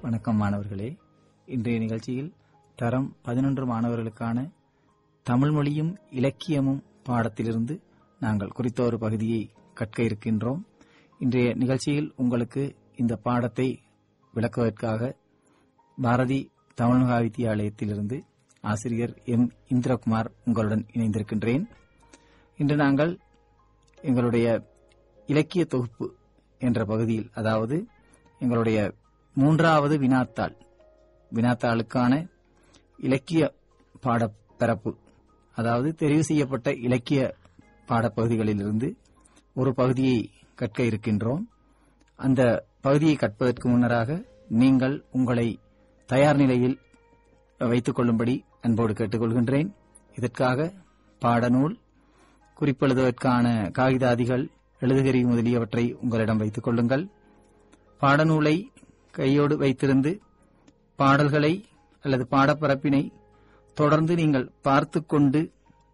வணக்கம் மாணவர்களே இன்றைய நிகழ்ச்சியில் தரம் பதினொன்று மாணவர்களுக்கான தமிழ் மொழியும் இலக்கியமும் பாடத்திலிருந்து நாங்கள் குறித்த ஒரு பகுதியை கற்க இருக்கின்றோம் இன்றைய நிகழ்ச்சியில் உங்களுக்கு இந்த பாடத்தை விளக்குவதற்காக பாரதி தமிழ் மகா வித்தியாலயத்திலிருந்து ஆசிரியர் எம் இந்திரகுமார் உங்களுடன் இணைந்திருக்கின்றேன் இன்று நாங்கள் எங்களுடைய இலக்கிய தொகுப்பு என்ற பகுதியில் அதாவது எங்களுடைய மூன்றாவது வினாத்தாள் வினாத்தாளுக்கான இலக்கிய பாடப்பரப்பு அதாவது தெரிவு செய்யப்பட்ட இலக்கிய பாடப்பகுதிகளிலிருந்து ஒரு பகுதியை கற்க இருக்கின்றோம் அந்த பகுதியை கற்பதற்கு முன்னராக நீங்கள் உங்களை தயார் நிலையில் வைத்துக் கொள்ளும்படி அன்போடு கேட்டுக்கொள்கின்றேன் இதற்காக பாடநூல் குறிப்பெழுதுவதற்கான காகிதாதிகள் எழுதுகரி முதலியவற்றை உங்களிடம் வைத்துக் கொள்ளுங்கள் பாடநூலை கையோடு வைத்திருந்து பாடல்களை அல்லது பாடப்பரப்பினை தொடர்ந்து நீங்கள் பார்த்துக் கொண்டு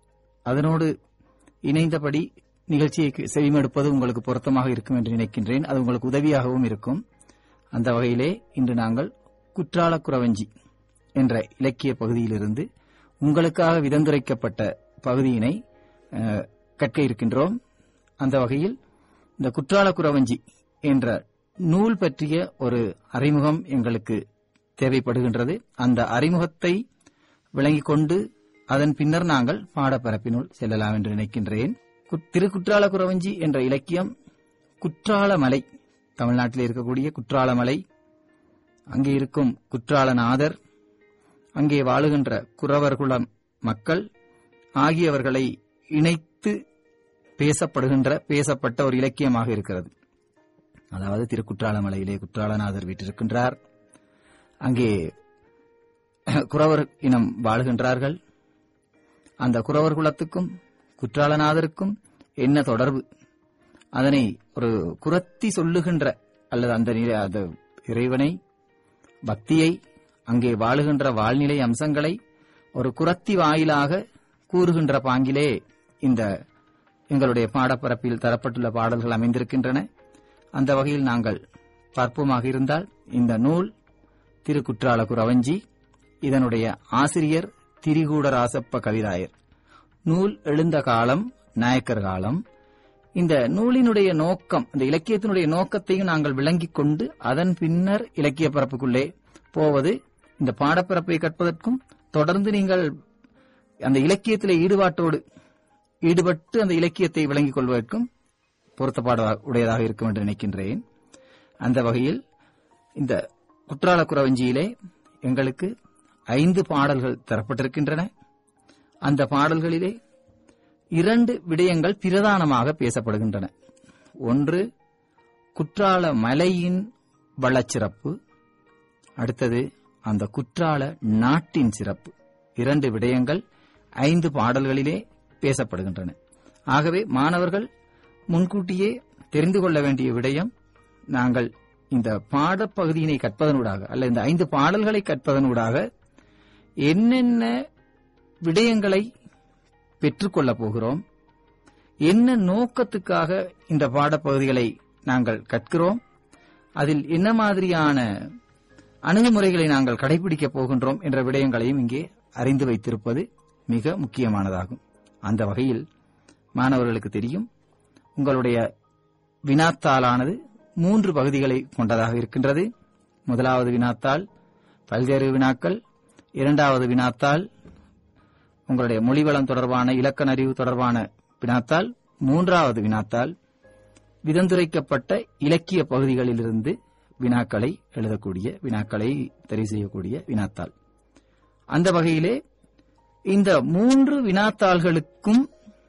அதனோடு இணைந்தபடி நிகழ்ச்சியை செவிமடுப்பது உங்களுக்கு பொருத்தமாக இருக்கும் என்று நினைக்கின்றேன் அது உங்களுக்கு உதவியாகவும் இருக்கும் அந்த வகையிலே இன்று நாங்கள் குற்றால குறவஞ்சி என்ற இலக்கிய பகுதியிலிருந்து உங்களுக்காக விதந்துரைக்கப்பட்ட பகுதியினை அஹ், கற்க இருக்கின்றோம் அந்த வகையில் இந்த குற்றால குறவஞ்சி என்ற நூல் பற்றிய ஒரு அறிமுகம் எங்களுக்கு தேவைப்படுகின்றது அந்த அறிமுகத்தை விளங்கிக் கொண்டு அதன் பின்னர் நாங்கள் பாடப்பரப்பினுள் செல்லலாம் என்று நினைக்கின்றேன் கு- திருக்குற்றால குறவஞ்சி என்ற இலக்கியம் குற்றாலமலை தமிழ்நாட்டில் இருக்கக்கூடிய குற்றாலமலை அங்கே இருக்கும் குற்றாலநாதர் அங்கே வாழுகின்ற குறவர்குலம் மக்கள் ஆகியவர்களை இணைத்து பேசப்படுகின்ற பேசப்பட்ட ஒரு இலக்கியமாக இருக்கிறது அதாவது திருக்குற்றாலமலையிலே குற்றாலநாதர் வீற்றிருக்கின்றார் அங்கே குறவர் இனம் வாழுகின்றார்கள் அந்த குறவர் குலத்துக்கும் குற்றாலநாதருக்கும் என்ன தொடர்பு அதனை ஒரு குரத்தி சொல்லுகின்ற அல்லது அந்த நிலை- அந்த இறைவனை பக்தியை அங்கே வாழுகின்ற வாழ்நிலை அம்சங்களை ஒரு குரத்தி வாயிலாக கூறுகின்ற பாங்கிலே இந்த எங்களுடைய பாடப்பரப்பில் தரப்பட்டுள்ள பாடல்கள் அமைந்திருக்கின்றன அந்த வகையில் நாங்கள் பார்ப்போமாக இருந்தால் இந்த நூல் திருக்குற்றால குறவஞ்சி இதனுடைய ஆசிரியர் திரிகூடராசப்ப கவிராயர் நூல் எழுந்த காலம் நாயக்கர் காலம் இந்த நூலினுடைய நோக்கம் இந்த இலக்கியத்தினுடைய நோக்கத்தையும் நாங்கள் விளங்கிக் கொண்டு அதன் பின்னர் இலக்கிய பரப்புக்குள்ளே போவது இந்த பாடப்பரப்பை கற்பதற்கும் தொடர்ந்து நீங்கள் அந்த இலக்கியத்திலே ஈடுபாட்டோடு ஈடுபட்டு அந்த இலக்கியத்தை விளங்கிக் கொள்வதற்கும் பொருத்தப்பாடு உடையதாக இருக்கும் என்று நினைக்கின்றேன் அந்த வகையில் இந்த குற்றால குறவஞ்சியிலே எங்களுக்கு ஐந்து பாடல்கள் தரப்பட்டிருக்கின்றன அந்த பாடல்களிலே இரண்டு விடயங்கள் பிரதானமாக பேசப்படுகின்றன ஒன்று குற்றால மலையின் வளச்சிறப்பு அடுத்தது அந்த குற்றால நாட்டின் சிறப்பு இரண்டு விடயங்கள் ஐந்து பாடல்களிலே பேசப்படுகின்றன ஆகவே மாணவர்கள் முன்கூட்டியே தெரிந்து கொள்ள வேண்டிய விடயம் நாங்கள் இந்த பாடப்பகுதியினை கற்பதனூடாக அல்ல இந்த ஐந்து பாடல்களை கற்பதனூடாக என்னென்ன விடயங்களை பெற்றுக்கொள்ளப் போகிறோம் என்ன நோக்கத்துக்காக இந்த பாடப்பகுதிகளை நாங்கள் கற்கிறோம் அதில் என்ன மாதிரியான அணுகுமுறைகளை நாங்கள் கடைபிடிக்கப் போகின்றோம் என்ற விடயங்களையும் இங்கே அறிந்து வைத்திருப்பது மிக முக்கியமானதாகும் அந்த வகையில் மாணவர்களுக்கு தெரியும் உங்களுடைய வினாத்தாளானது மூன்று பகுதிகளை கொண்டதாக இருக்கின்றது முதலாவது வினாத்தாள் பல்வேறு வினாக்கள் இரண்டாவது வினாத்தாள் உங்களுடைய மொழிவளம் தொடர்பான இலக்கண அறிவு தொடர்பான வினாத்தாள் மூன்றாவது வினாத்தாள் விதந்துரைக்கப்பட்ட இலக்கிய பகுதிகளிலிருந்து வினாக்களை எழுதக்கூடிய வினாக்களை தெரிவு செய்யக்கூடிய வினாத்தாள் அந்த வகையிலே இந்த மூன்று வினாத்தாள்களுக்கும்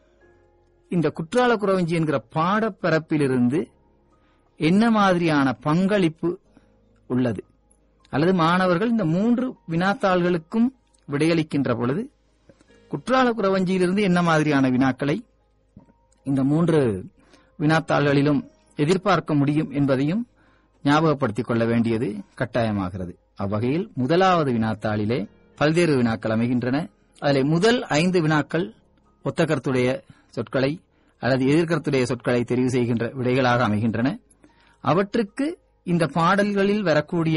இந்த குற்றால குறவஞ்சி என்கிற பாடப்பரப்பிலிருந்து என்ன மாதிரியான பங்களிப்பு உள்ளது அல்லது மாணவர்கள் இந்த மூன்று வினாத்தாள்களுக்கும் விடையளிக்கின்ற பொழுது குற்றால குறவஞ்சியிலிருந்து என்ன மாதிரியான வினாக்களை இந்த மூன்று வினாத்தாள்களிலும் எதிர்பார்க்க முடியும் என்பதையும் ஞாபகப்படுத்திக் கொள்ள வேண்டியது கட்டாயமாகிறது அவ்வகையில் முதலாவது வினாத்தாளிலே பல்வேறு வினாக்கள் அமைகின்றன அதிலே முதல் ஐந்து வினாக்கள் ஒத்த கருத்துடைய சொற்களை அல்லது எதிர்கருத்துடைய சொற்களை தெரிவு செய்கின்ற விடைகளாக அமைகின்றன அவற்றுக்கு இந்த பாடல்களில் வரக்கூடிய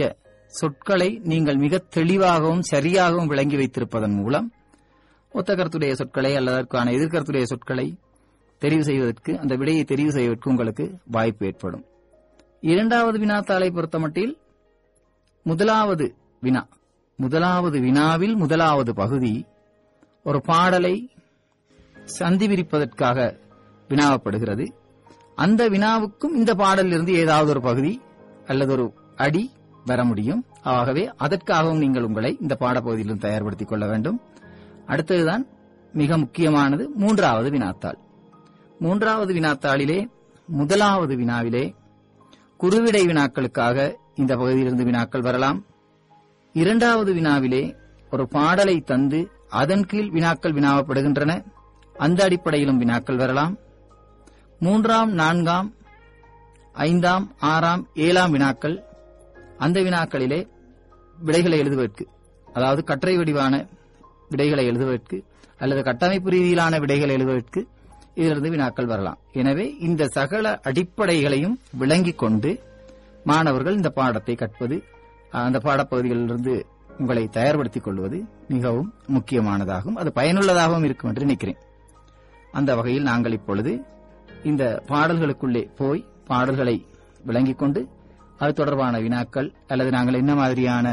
சொற்களை நீங்கள் மிக தெளிவாகவும் சரியாகவும் விளங்கி வைத்திருப்பதன் மூலம் ஒத்த கருத்துடைய சொற்களை அல்லது அதற்கான எதிர்கருத்துடைய சொற்களை தெரிவு செய்வதற்கு அந்த விடையை தெரிவு செய்வதற்கு உங்களுக்கு வாய்ப்பு ஏற்படும் இரண்டாவது வினாத்தாளை பொறுத்தமட்டில் முதலாவது வினா முதலாவது வினாவில் முதலாவது பகுதி ஒரு பாடலை சந்தி விரிப்பதற்காக வினாவப்படுகிறது அந்த வினாவுக்கும் இந்த பாடலிலிருந்து ஏதாவது ஒரு பகுதி அல்லது ஒரு அடி வர முடியும் ஆகவே அதற்காகவும் நீங்கள் உங்களை இந்த பாடப்பகுதியிலும் தயார்படுத்திக் கொள்ள வேண்டும் அடுத்ததுதான் மிக முக்கியமானது மூன்றாவது வினாத்தாள் மூன்றாவது வினாத்தாளிலே முதலாவது வினாவிலே குறுவிடை வினாக்களுக்காக இந்த பகுதியிலிருந்து வினாக்கள் வரலாம் இரண்டாவது வினாவிலே ஒரு பாடலை தந்து அதன் கீழ் வினாக்கள் வினாவப்படுகின்றன அந்த அடிப்படையிலும் வினாக்கள் வரலாம் மூன்றாம் நான்காம் ஐந்தாம் ஆறாம் ஏழாம் வினாக்கள் அந்த வினாக்களிலே விடைகளை எழுதுவதற்கு அதாவது கற்றை வடிவான விடைகளை எழுதுவதற்கு அல்லது கட்டமைப்பு ரீதியிலான விடைகளை எழுதுவதற்கு இதிலிருந்து வினாக்கள் வரலாம் எனவே இந்த சகல அடிப்படைகளையும் விளங்கிக் கொண்டு மாணவர்கள் இந்த பாடத்தை கற்பது அந்த பாடப்பகுதிகளிலிருந்து உங்களை தயார்படுத்திக் கொள்வது மிகவும் முக்கியமானதாகும் அது பயனுள்ளதாகவும் இருக்கும் என்று நினைக்கிறேன் அந்த வகையில் நாங்கள் இப்பொழுது இந்த பாடல்களுக்குள்ளே போய் பாடல்களை விளங்கிக் கொண்டு அது தொடர்பான வினாக்கள் அல்லது நாங்கள் என்ன மாதிரியான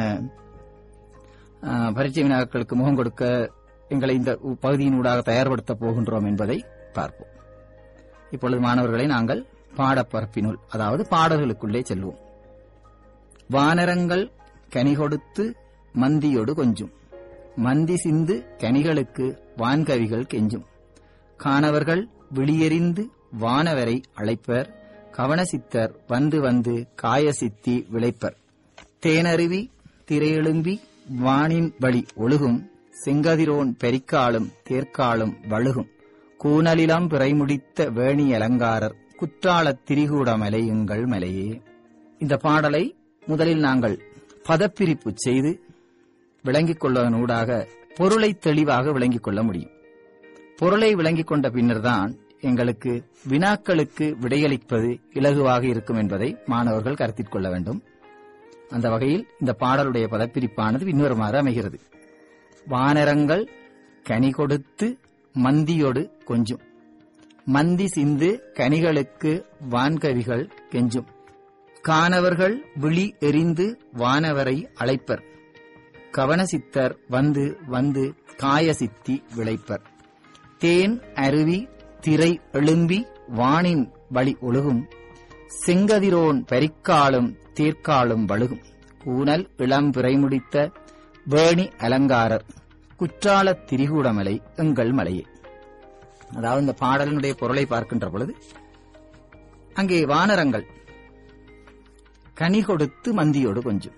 ஆ, பரீட்சை வினாக்களுக்கு முகம் கொடுக்க எங்களை இந்த உ- பகுதியினூடாக தயார்படுத்தப் போகின்றோம் என்பதை பார்ப்போம் இப்பொழுது மாணவர்களை நாங்கள் பாடப்பரப்பினுள் அதாவது பாடல்களுக்குள்ளே செல்வோம் வானரங்கள் கனி கொடுத்து மந்தியொடு கொஞ்சும் மந்தி சிந்து கனிகளுக்கு வான்கவிகள் கெஞ்சும் காணவர்கள் விழியெறிந்து வானவரை அழைப்பர் கவனசித்தர் வந்து வந்து காயசித்தி விளைப்பர் தேனருவி திரையெழும்பி வானின் வழி ஒழுகும் செங்கதிரோன் பெரிக்காலும் தேர்க்காலும் வழுகும் கூனலிலம் பிறைமுடித்த வேணி அலங்காரர் குற்றாலத் திரிகூட மலையுங்கள் மலையே இந்த பாடலை முதலில் நாங்கள் பதப்பிரிப்பு செய்து விளங்கிக் கொள்வதனூடாக பொருளை தெளிவாக விளங்கிக் கொள்ள முடியும் பொருளை விளங்கிக் கொண்ட பின்னர்தான் எங்களுக்கு வினாக்களுக்கு விடையளிப்பது இலகுவாக இருக்கும் என்பதை மாணவர்கள் கருத்தில் கொள்ள வேண்டும் அந்த வகையில் இந்த பாடலுடைய பதப்பிரிப்பானது பின்வருமாறு அமைகிறது வானரங்கள் கனி கொடுத்து மந்தியொடு கொஞ்சும் மந்தி சிந்து கனிகளுக்கு வான்கவிகள் கெஞ்சும் காணவர்கள் விழி எறிந்து வானவரை அழைப்பர் கவனசித்தர் வந்து வந்து காயசித்தி விளைப்பர் தேன் அருவி திரை எழும்பி வானின் வழி ஒழுகும் செங்கதிரோன் பரிக்காலும் தீர்க்காலும் வழுகும் கூனல் இளம் பிறைமுடித்த வேணி அலங்காரர் குற்றாலத் திரிகூடமலை எங்கள் மலையே அதாவது இந்த பாடலினுடைய பொருளை பார்க்கின்ற பொழுது அங்கே வானரங்கள் கனி கொடுத்து மந்தியோடு கொஞ்சம்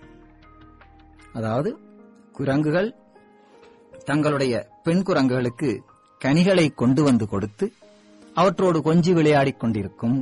அதாவது குரங்குகள் தங்களுடைய பெண் குரங்குகளுக்கு கனிகளை கொண்டு வந்து கொடுத்து அவற்றோடு கொஞ்சி விளையாடிக் கொண்டிருக்கும்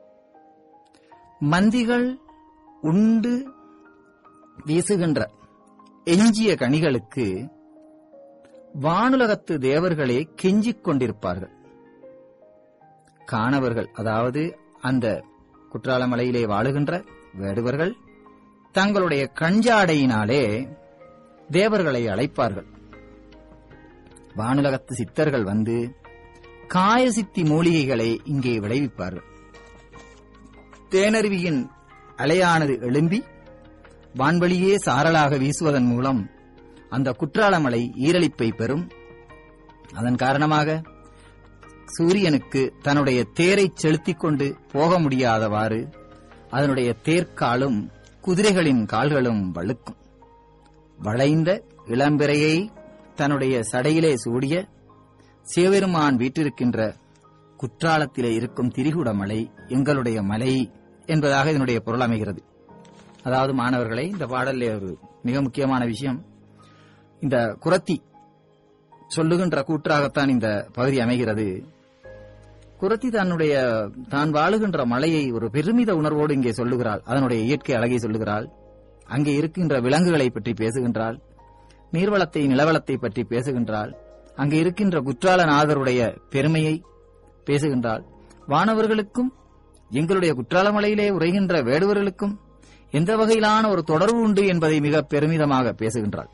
மந்திகள் உண்டு வீசுகின்ற எஞ்சிய கனிகளுக்கு வானுலகத்து தேவர்களே கெஞ்சிக் கொண்டிருப்பார்கள் காணவர்கள் அதாவது அந்த குற்றாலமலையிலே வாழுகின்ற வேடுவர்கள் தங்களுடைய கஞ்சாடையினாலே தேவர்களை அழைப்பார்கள் வானுலகத்து சித்தர்கள் வந்து காயசித்தி மூலிகைகளை இங்கே விளைவிப்பார்கள் தேனருவியின் அலையானது எழும்பி வான்வழியே சாரலாக வீசுவதன் மூலம் அந்த குற்றாலமலை ஈரலிப்பை பெறும் அதன் காரணமாக சூரியனுக்கு தன்னுடைய தேரை செலுத்திக் கொண்டு போக முடியாதவாறு அதனுடைய தேர்க்காலும் குதிரைகளின் கால்களும் வழுக்கும் வளைந்த இளம்பிறையை தன்னுடைய சடையிலே சூடிய சிவபெருமான் வீற்றிருக்கின்ற குற்றாலத்திலே இருக்கும் திரிகுட மலை எங்களுடைய மலை என்பதாக இதனுடைய பொருள் அமைகிறது அதாவது மாணவர்களை இந்த பாடலிலே ஒரு மிக முக்கியமான விஷயம் இந்த குரத்தி சொல்லுகின்ற கூற்றாகத்தான் இந்த பகுதி அமைகிறது குரத்தி தன்னுடைய தான் வாழுகின்ற மலையை ஒரு பெருமித உணர்வோடு இங்கே சொல்லுகிறாள் அதனுடைய இயற்கை அழகை சொல்லுகிறாள் அங்கே இருக்கின்ற விலங்குகளை பற்றி பேசுகின்றாள் நீர்வளத்தை நிலவளத்தை பற்றி பேசுகின்றாள் அங்கே இருக்கின்ற குற்றாலநாதருடைய பெருமையை பேசுகின்றாள் வானவர்களுக்கும் எங்களுடைய குற்றாலமலையிலே உரைகின்ற வேடுவர்களுக்கும் எந்த வகையிலான ஒரு தொடர்பு உண்டு என்பதை மிக பெருமிதமாக பேசுகின்றாள்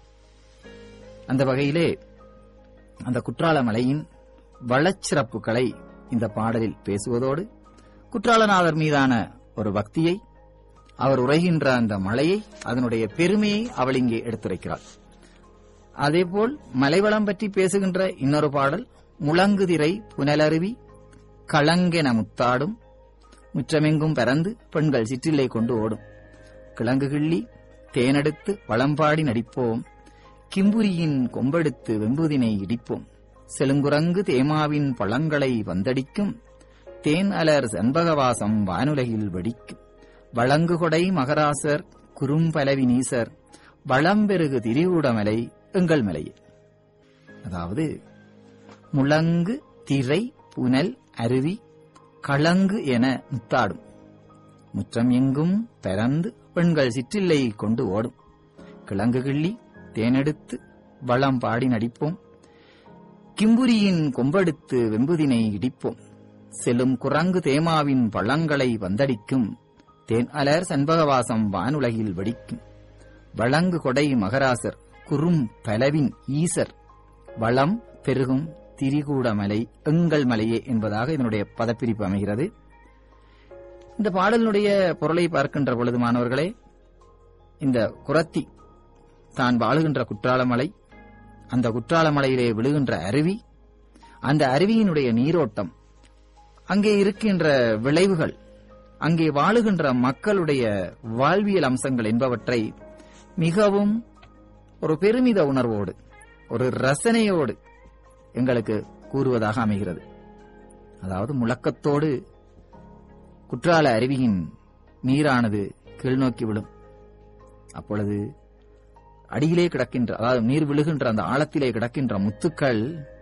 அந்த வகையிலே அந்த குற்றால மலையின் வளச்சிறப்புகளை இந்த பாடலில் பேசுவதோடு குற்றாலநாதர் மீதான ஒரு பக்தியை அவர் உரைகின்ற அந்த மலையை அதனுடைய பெருமையை அவள் இங்கே எடுத்துரைக்கிறாள் அதேபோல் மலைவளம் பற்றி பேசுகின்ற இன்னொரு பாடல் முழங்குதிரை புனலருவி களங்கென முத்தாடும் முற்றமெங்கும் பறந்து பெண்கள் சிற்றில்லை கொண்டு ஓடும் கிழங்கு கிள்ளி தேனெடுத்து வளம்பாடி நடிப்போம் கிம்புரியின் கொம்பெடுத்து வெம்புதினை இடிப்போம் செலுங்குரங்கு தேமாவின் பழங்களை வந்தடிக்கும் தேன் அலர் செண்பகவாசம் வானுலகில் வெடிக்கும் வளங்குகொடை மகராசர் குறும்பலவி நீசர் வளம்பெருகு திரிகூடமலை எங்கள் மலையே அதாவது முழங்கு திரை புனல் அருவி களங்கு என முத்தாடும் முற்றம் எங்கும் பரந்து பெண்கள் சிற்றில்லை கொண்டு ஓடும் கிழங்கு கிள்ளி தேனெடுத்து வளம் பாடி நடிப்போம் கிம்புரியின் கொம்பெடுத்து வெம்புதினை இடிப்போம் செல்லும் குரங்கு தேமாவின் பழங்களை வந்தடிக்கும் தேன் அலர் சண்பகவாசம் வானுலகில் வெடிக்கும் வழங்கு கொடை மகராசர் குறும் பலவின் ஈசர் வளம் பெருகும் திரிகூடமலை எங்கள் மலையே என்பதாக இதனுடைய பதப்பிரிப்பு அமைகிறது இந்த பாடலினுடைய பொருளை பார்க்கின்ற பொழுது மாணவர்களே இந்த குரத்தி தான் வாழுகின்ற குற்றாலமலை அந்த குற்றாலமலையிலே விழுகின்ற அருவி அந்த அருவியினுடைய நீரோட்டம் அங்கே இருக்கின்ற விளைவுகள் அங்கே வாழுகின்ற மக்களுடைய வாழ்வியல் அம்சங்கள் என்பவற்றை மிகவும் ஒரு பெருமித உணர்வோடு ஒரு ரசனையோடு எங்களுக்கு கூறுவதாக அமைகிறது அதாவது முழக்கத்தோடு குற்றால அருவியின் நீரானது கீழ்நோக்கி விழும் அப்பொழுது அடியிலே கிடக்கின்ற அதாவது நீர் விழுகின்ற அந்த ஆழத்திலே கிடக்கின்ற முத்துக்கள்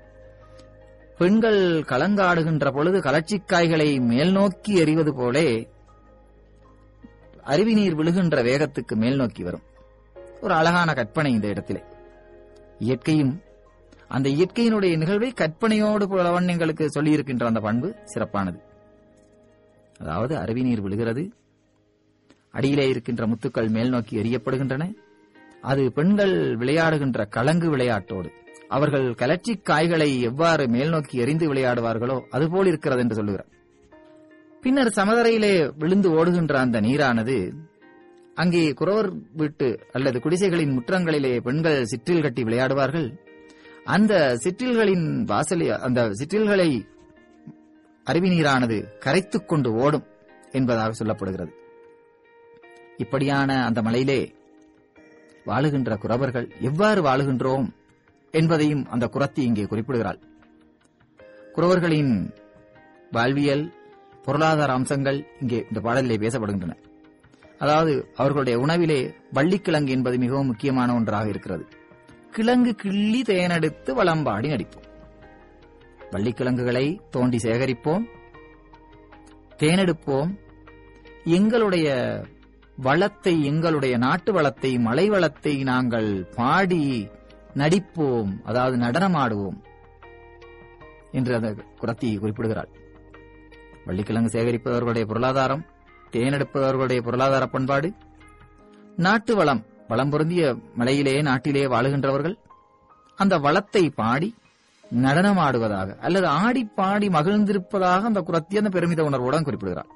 பெண்கள் கலங்காடுகின்ற பொழுது கலர்ச்சிக்காய்களை மேல் நோக்கி எறிவது போலே அருவி நீர் விழுகின்ற வேகத்துக்கு மேல் நோக்கி வரும் ஒரு அழகான கற்பனை இந்த இடத்திலே இயற்கையும் அந்த இயற்கையினுடைய நிகழ்வை கற்பனையோடு புலவன் எங்களுக்கு சொல்லியிருக்கின்ற அந்த பண்பு சிறப்பானது அதாவது அருவி நீர் விழுகிறது அடியிலே இருக்கின்ற முத்துக்கள் மேல் நோக்கி எறியப்படுகின்றன அது பெண்கள் விளையாடுகின்ற கலங்கு விளையாட்டோடு அவர்கள் கலர்ச்சி காய்களை எவ்வாறு மேல் நோக்கி எறிந்து விளையாடுவார்களோ அதுபோல் இருக்கிறது என்று சொல்லுகிறார் பின்னர் சமதரையிலே விழுந்து ஓடுகின்ற அந்த நீரானது அங்கே குறவர் வீட்டு அல்லது குடிசைகளின் முற்றங்களிலே பெண்கள் சிற்றில் கட்டி விளையாடுவார்கள் அந்த சிற்றில்களின் வாசலை அந்த சிற்றில்களை அருவி நீரானது கரைத்துக் கொண்டு ஓடும் என்பதாக சொல்லப்படுகிறது இப்படியான அந்த மலையிலே வாழுகின்ற குறவர்கள் எவ்வாறு வாழுகின்றோம் என்பதையும் அந்த குரத்தி இங்கே குறிப்பிடுகிறாள் குறவர்களின் வாழ்வியல் பொருளாதார அம்சங்கள் இங்கே இந்த பாடலிலே பேசப்படுகின்றன அதாவது அவர்களுடைய உணவிலே வள்ளிக்கிழங்கு என்பது மிகவும் முக்கியமான ஒன்றாக இருக்கிறது கிழங்கு கிள்ளி தேனெடுத்து வளம்பாடி நடிப்போம் வள்ளிக்கிழங்குகளை தோண்டி சேகரிப்போம் தேனெடுப்போம் எங்களுடைய வளத்தை எங்களுடைய நாட்டு வளத்தை மலை வளத்தை நாங்கள் பாடி நடிப்போம் அதாவது நடனமாடுவோம் என்று அந்த குரத்தி குறிப்பிடுகிறாள் வள்ளிக்கிழங்கு சேகரிப்பவர்களுடைய பொருளாதாரம் தேனெடுப்பவர்களுடைய பொருளாதார பண்பாடு நாட்டு வளம் வளம் பொருந்திய மலையிலே நாட்டிலே வாழுகின்றவர்கள் அந்த வளத்தை பாடி நடனமாடுவதாக அல்லது ஆடி பாடி மகிழ்ந்திருப்பதாக அந்த குரத்தி அந்த பெருமித உணர்வுடன் குறிப்பிடுகிறார்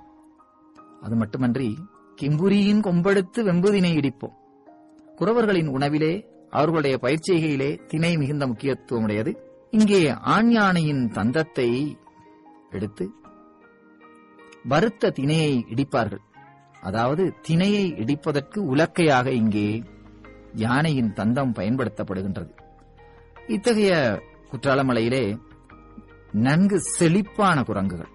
அது மட்டுமன்றி கிம்புரியின் கொம்பெடுத்து வெம்புதினை இடிப்போம் குறவர்களின் உணவிலே அவர்களுடைய பயிற்சிகையிலே திணை மிகுந்த முக்கியத்துவம் உடையது இங்கே ஆண் யானையின் தந்தத்தை எடுத்து வறுத்த திணையை இடிப்பார்கள் அதாவது திணையை இடிப்பதற்கு உலக்கையாக இங்கே யானையின் தந்தம் பயன்படுத்தப்படுகின்றது இத்தகைய குற்றாலமலையிலே நன்கு செழிப்பான குரங்குகள்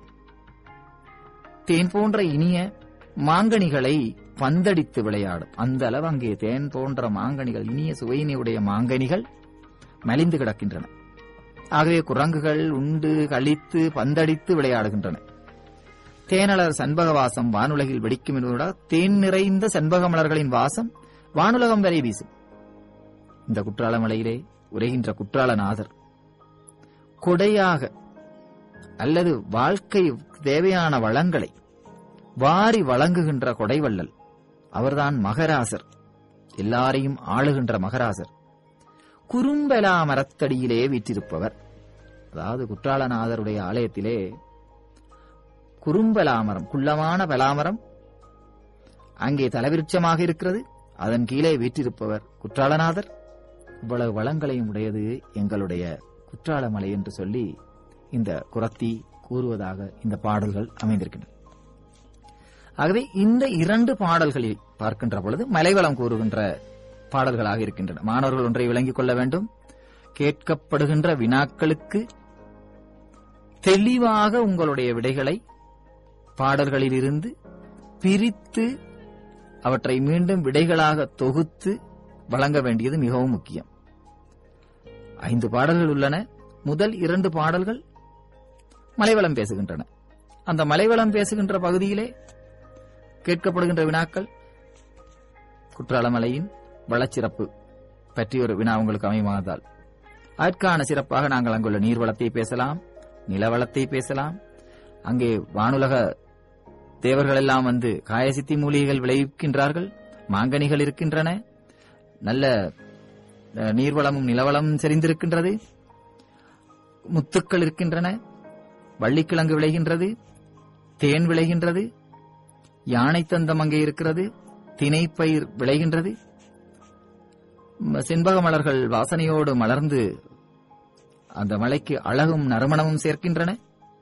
தேன் போன்ற இனிய மாங்கனிகளை பந்தடித்து விளையாடும் அந்த அளவு அங்கே தேன் போன்ற மாங்கனிகள் இனிய சுவையினையுடைய மாங்கனிகள் மலிந்து கிடக்கின்றன ஆகவே குரங்குகள் உண்டு கழித்து பந்தடித்து விளையாடுகின்றன தேனலர் சண்பக வாசம் வானுலகில் வெடிக்கும் என்பதோட தேன் நிறைந்த சண்பக மலர்களின் வாசம் வானுலகம் வரை வீசும் இந்த குற்றால மலையிலே உரைகின்ற குற்றாலநாதர் கொடையாக அல்லது வாழ்க்கை தேவையான வளங்களை வாரி வழங்குகின்ற கொடைவள்ளல் அவர்தான் மகராசர் எல்லாரையும் ஆளுகின்ற மகராசர் குறும்பலா மரத்தடியிலே வீற்றிருப்பவர் அதாவது குற்றாலநாதருடைய ஆலயத்திலே குறும்பலாமரம் குள்ளமான பலாமரம் அங்கே தலவிருட்சமாக இருக்கிறது அதன் கீழே வீற்றிருப்பவர் குற்றாலநாதர் இவ்வளவு வளங்களையும் உடையது எங்களுடைய குற்றாலமலை என்று சொல்லி இந்த குரத்தி கூறுவதாக இந்த பாடல்கள் அமைந்திருக்கின்றன ஆகவே இந்த இரண்டு பாடல்களில் பார்க்கின்ற பொழுது மலைவளம் கூறுகின்ற பாடல்களாக இருக்கின்றன மாணவர்கள் ஒன்றை விளங்கிக் கொள்ள வேண்டும் கேட்கப்படுகின்ற வினாக்களுக்கு தெளிவாக உங்களுடைய விடைகளை பாடல்களிலிருந்து பிரித்து அவற்றை மீண்டும் விடைகளாக தொகுத்து வழங்க வேண்டியது மிகவும் முக்கியம் ஐந்து பாடல்கள் உள்ளன முதல் இரண்டு பாடல்கள் மலைவளம் பேசுகின்றன அந்த மலைவளம் பேசுகின்ற பகுதியிலே கேட்கப்படுகின்ற வினாக்கள் குற்றாலமலையின் வளச்சிறப்பு பற்றி ஒரு வினா உங்களுக்கு அமையுமானால் அதற்கான சிறப்பாக நாங்கள் அங்குள்ள நீர்வளத்தை பேசலாம் நிலவளத்தை பேசலாம் அங்கே வானுலக தேவர்கள் எல்லாம் வந்து காயசித்தி மூலிகைகள் விளைவிக்கின்றார்கள் மாங்கனிகள் இருக்கின்றன நல்ல அஹ், நீர்வளமும் நிலவளமும் செறிந்திருக்கின்றது முத்துக்கள் இருக்கின்றன வள்ளிக்கிழங்கு விளைகின்றது தேன் விளைகின்றது யானை தந்தம் அங்கே இருக்கிறது திணைப்பயிர் விளைகின்றது ம- செண்பக மலர்கள் வாசனையோடு மலர்ந்து அந்த மலைக்கு அழகும் நறுமணமும் சேர்க்கின்றன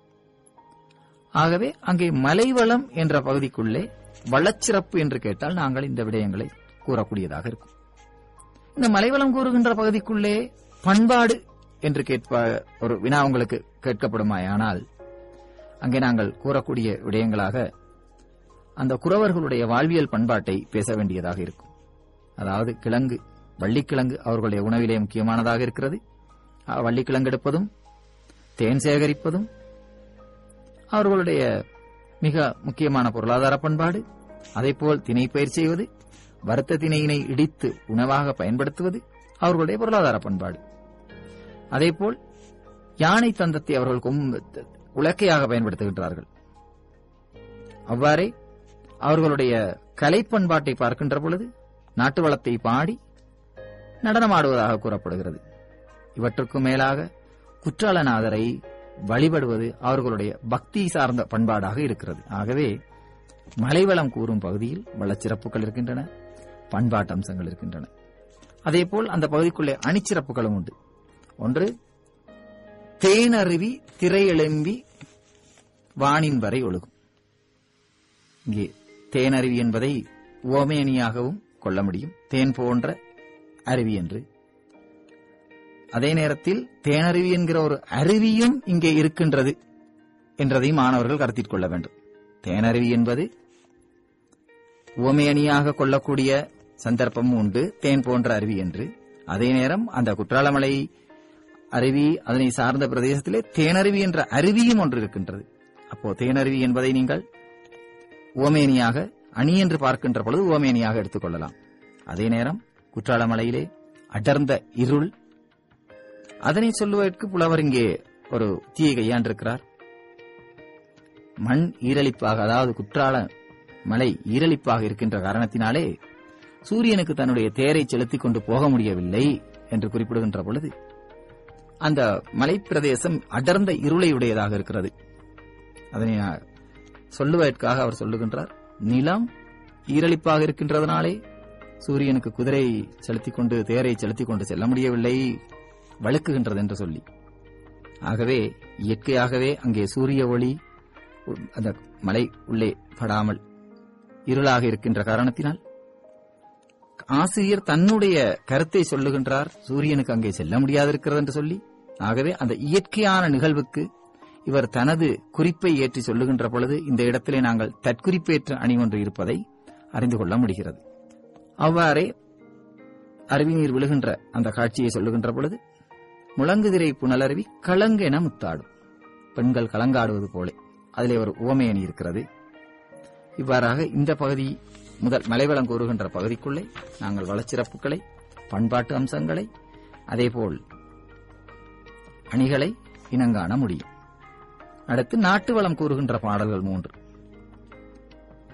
ஆகவே அங்கே மலைவளம் என்ற பகுதிக்குள்ளே வளச்சிறப்பு என்று கேட்டால் நாங்கள் இந்த விடயங்களை கூறக்கூடியதாக இருக்கும் இந்த மலைவளம் கூறுகின்ற பகுதிக்குள்ளே பண்பாடு என்று கேட்ப ஒரு வினா உங்களுக்கு கேட்கப்படுமாயானால் அங்கே நாங்கள் கூறக்கூடிய விடயங்களாக அந்த குறவர்களுடைய வாழ்வியல் பண்பாட்டை பேச வேண்டியதாக இருக்கும் அதாவது கிழங்கு வள்ளிக்கிழங்கு அவர்களுடைய உணவிலே முக்கியமானதாக இருக்கிறது அஹ், வள்ளிக்கிழங்கு எடுப்பதும் தேன் சேகரிப்பதும் அவர்களுடைய மிக முக்கியமான பொருளாதார பண்பாடு அதேபோல் திணைப்பயிர் செய்வது வறுத்த திணையினை இடித்து உணவாக பயன்படுத்துவது அவர்களுடைய பொருளாதார பண்பாடு அதேபோல் யானை தந்தத்தை அவர்கள் கொம்பு உலக்கையாக பயன்படுத்துகின்றார்கள் அவ்வாறே அவர்களுடைய கலை பண்பாட்டை பார்க்கின்ற பொழுது நாட்டு வளத்தை பாடி நடனமாடுவதாக கூறப்படுகிறது இவற்றுக்கு மேலாக குற்றாலநாதரை வழிபடுவது அவர்களுடைய பக்தி சார்ந்த பண்பாடாக இருக்கிறது ஆகவே மலைவளம் கூறும் பகுதியில் வளச்சிறப்புகள் இருக்கின்றன பண்பாட்டு அம்சங்கள் இருக்கின்றன அதேபோல் அந்த பகுதிக்குள்ளே அணிச்சிறப்புகளும் உண்டு ஒன்று தேனருவி திரையெழும்பி வானின் வரை ஒழுகும் இங்கே தேனருவி என்பதை ஓமேனியாகவும் கொள்ள முடியும் தேன் போன்ற அருவி என்று அதே நேரத்தில் தேனருவி என்கிற ஒரு அருவியும் இங்கே இருக்கின்றது என்றதை மாணவர்கள் கருத்தில் கொள்ள வேண்டும் தேனருவி என்பது உவமையணியாக கொள்ளக்கூடிய சந்தர்ப்பமும் உண்டு தேன் போன்ற அருவி என்று அதே நேரம் அந்த குற்றாலமலை அருவி அதனை சார்ந்த பிரதேசத்திலே தேனருவி என்ற அருவியும் ஒன்று இருக்கின்றது அப்போ தேனருவி என்பதை நீங்கள் ஓமேனியாக அணி என்று பார்க்கின்ற பொழுது ஓமேனியாக எடுத்துக்கொள்ளலாம் அதே நேரம் குற்றாலமலையிலே அடர்ந்த இருள் அதனை சொல்லுவதற்கு புலவர் இங்கே ஒரு தீயை கையாண்டிருக்கிறார் மண் ஈரலிப்பாக அதாவது குற்றால மலை ஈரலிப்பாக இருக்கின்ற காரணத்தினாலே சூரியனுக்கு தன்னுடைய தேரை செலுத்திக் கொண்டு போக முடியவில்லை என்று குறிப்பிடுகின்ற பொழுது அந்த மலைப்பிரதேசம் அடர்ந்த இருளை உடையதாக இருக்கிறது அதனை நான் சொல்லுவதற்காக அவர் சொல்லுகின்றார் நிலம் ஈரலிப்பாக இருக்கின்றதனாலே சூரியனுக்கு குதிரை செலுத்திக் கொண்டு தேரை செலுத்திக் கொண்டு செல்ல முடியவில்லை வழுக்குகின்றது என்று சொல்லி ஆகவே இயற்கையாகவே அங்கே சூரிய ஒளி உ- அந்த மலை உள்ளே படாமல் இருளாக இருக்கின்ற காரணத்தினால் ஆசிரியர் தன்னுடைய கருத்தை சொல்லுகின்றார் சூரியனுக்கு அங்கே செல்ல முடியாதிருக்கிறது என்று சொல்லி ஆகவே அந்த இயற்கையான நிகழ்வுக்கு இவர் தனது குறிப்பை ஏற்றி சொல்லுகின்ற பொழுது இந்த இடத்திலே நாங்கள் தற்குறிப்பேற்ற அணி ஒன்று இருப்பதை அறிந்து கொள்ள முடிகிறது அவ்வாறே அருவி நீர் விழுகின்ற அந்த காட்சியை சொல்லுகின்ற பொழுது முழங்குதிரை புனலருவி கலங்கென முத்தாடும் பெண்கள் கலங்காடுவது போல அதிலே ஒரு உவமையணி இருக்கிறது இவ்வாறாக இந்த பகுதி முதல் மலைவளம் கூறுகின்ற பகுதிக்குள்ளே நாங்கள் வளச்சிறப்புகளை பண்பாட்டு அம்சங்களை அதேபோல் அணிகளை இனங்காண முடியும் அடுத்து நாட்டு வளம் கூறுகின்ற பாடல்கள் மூன்று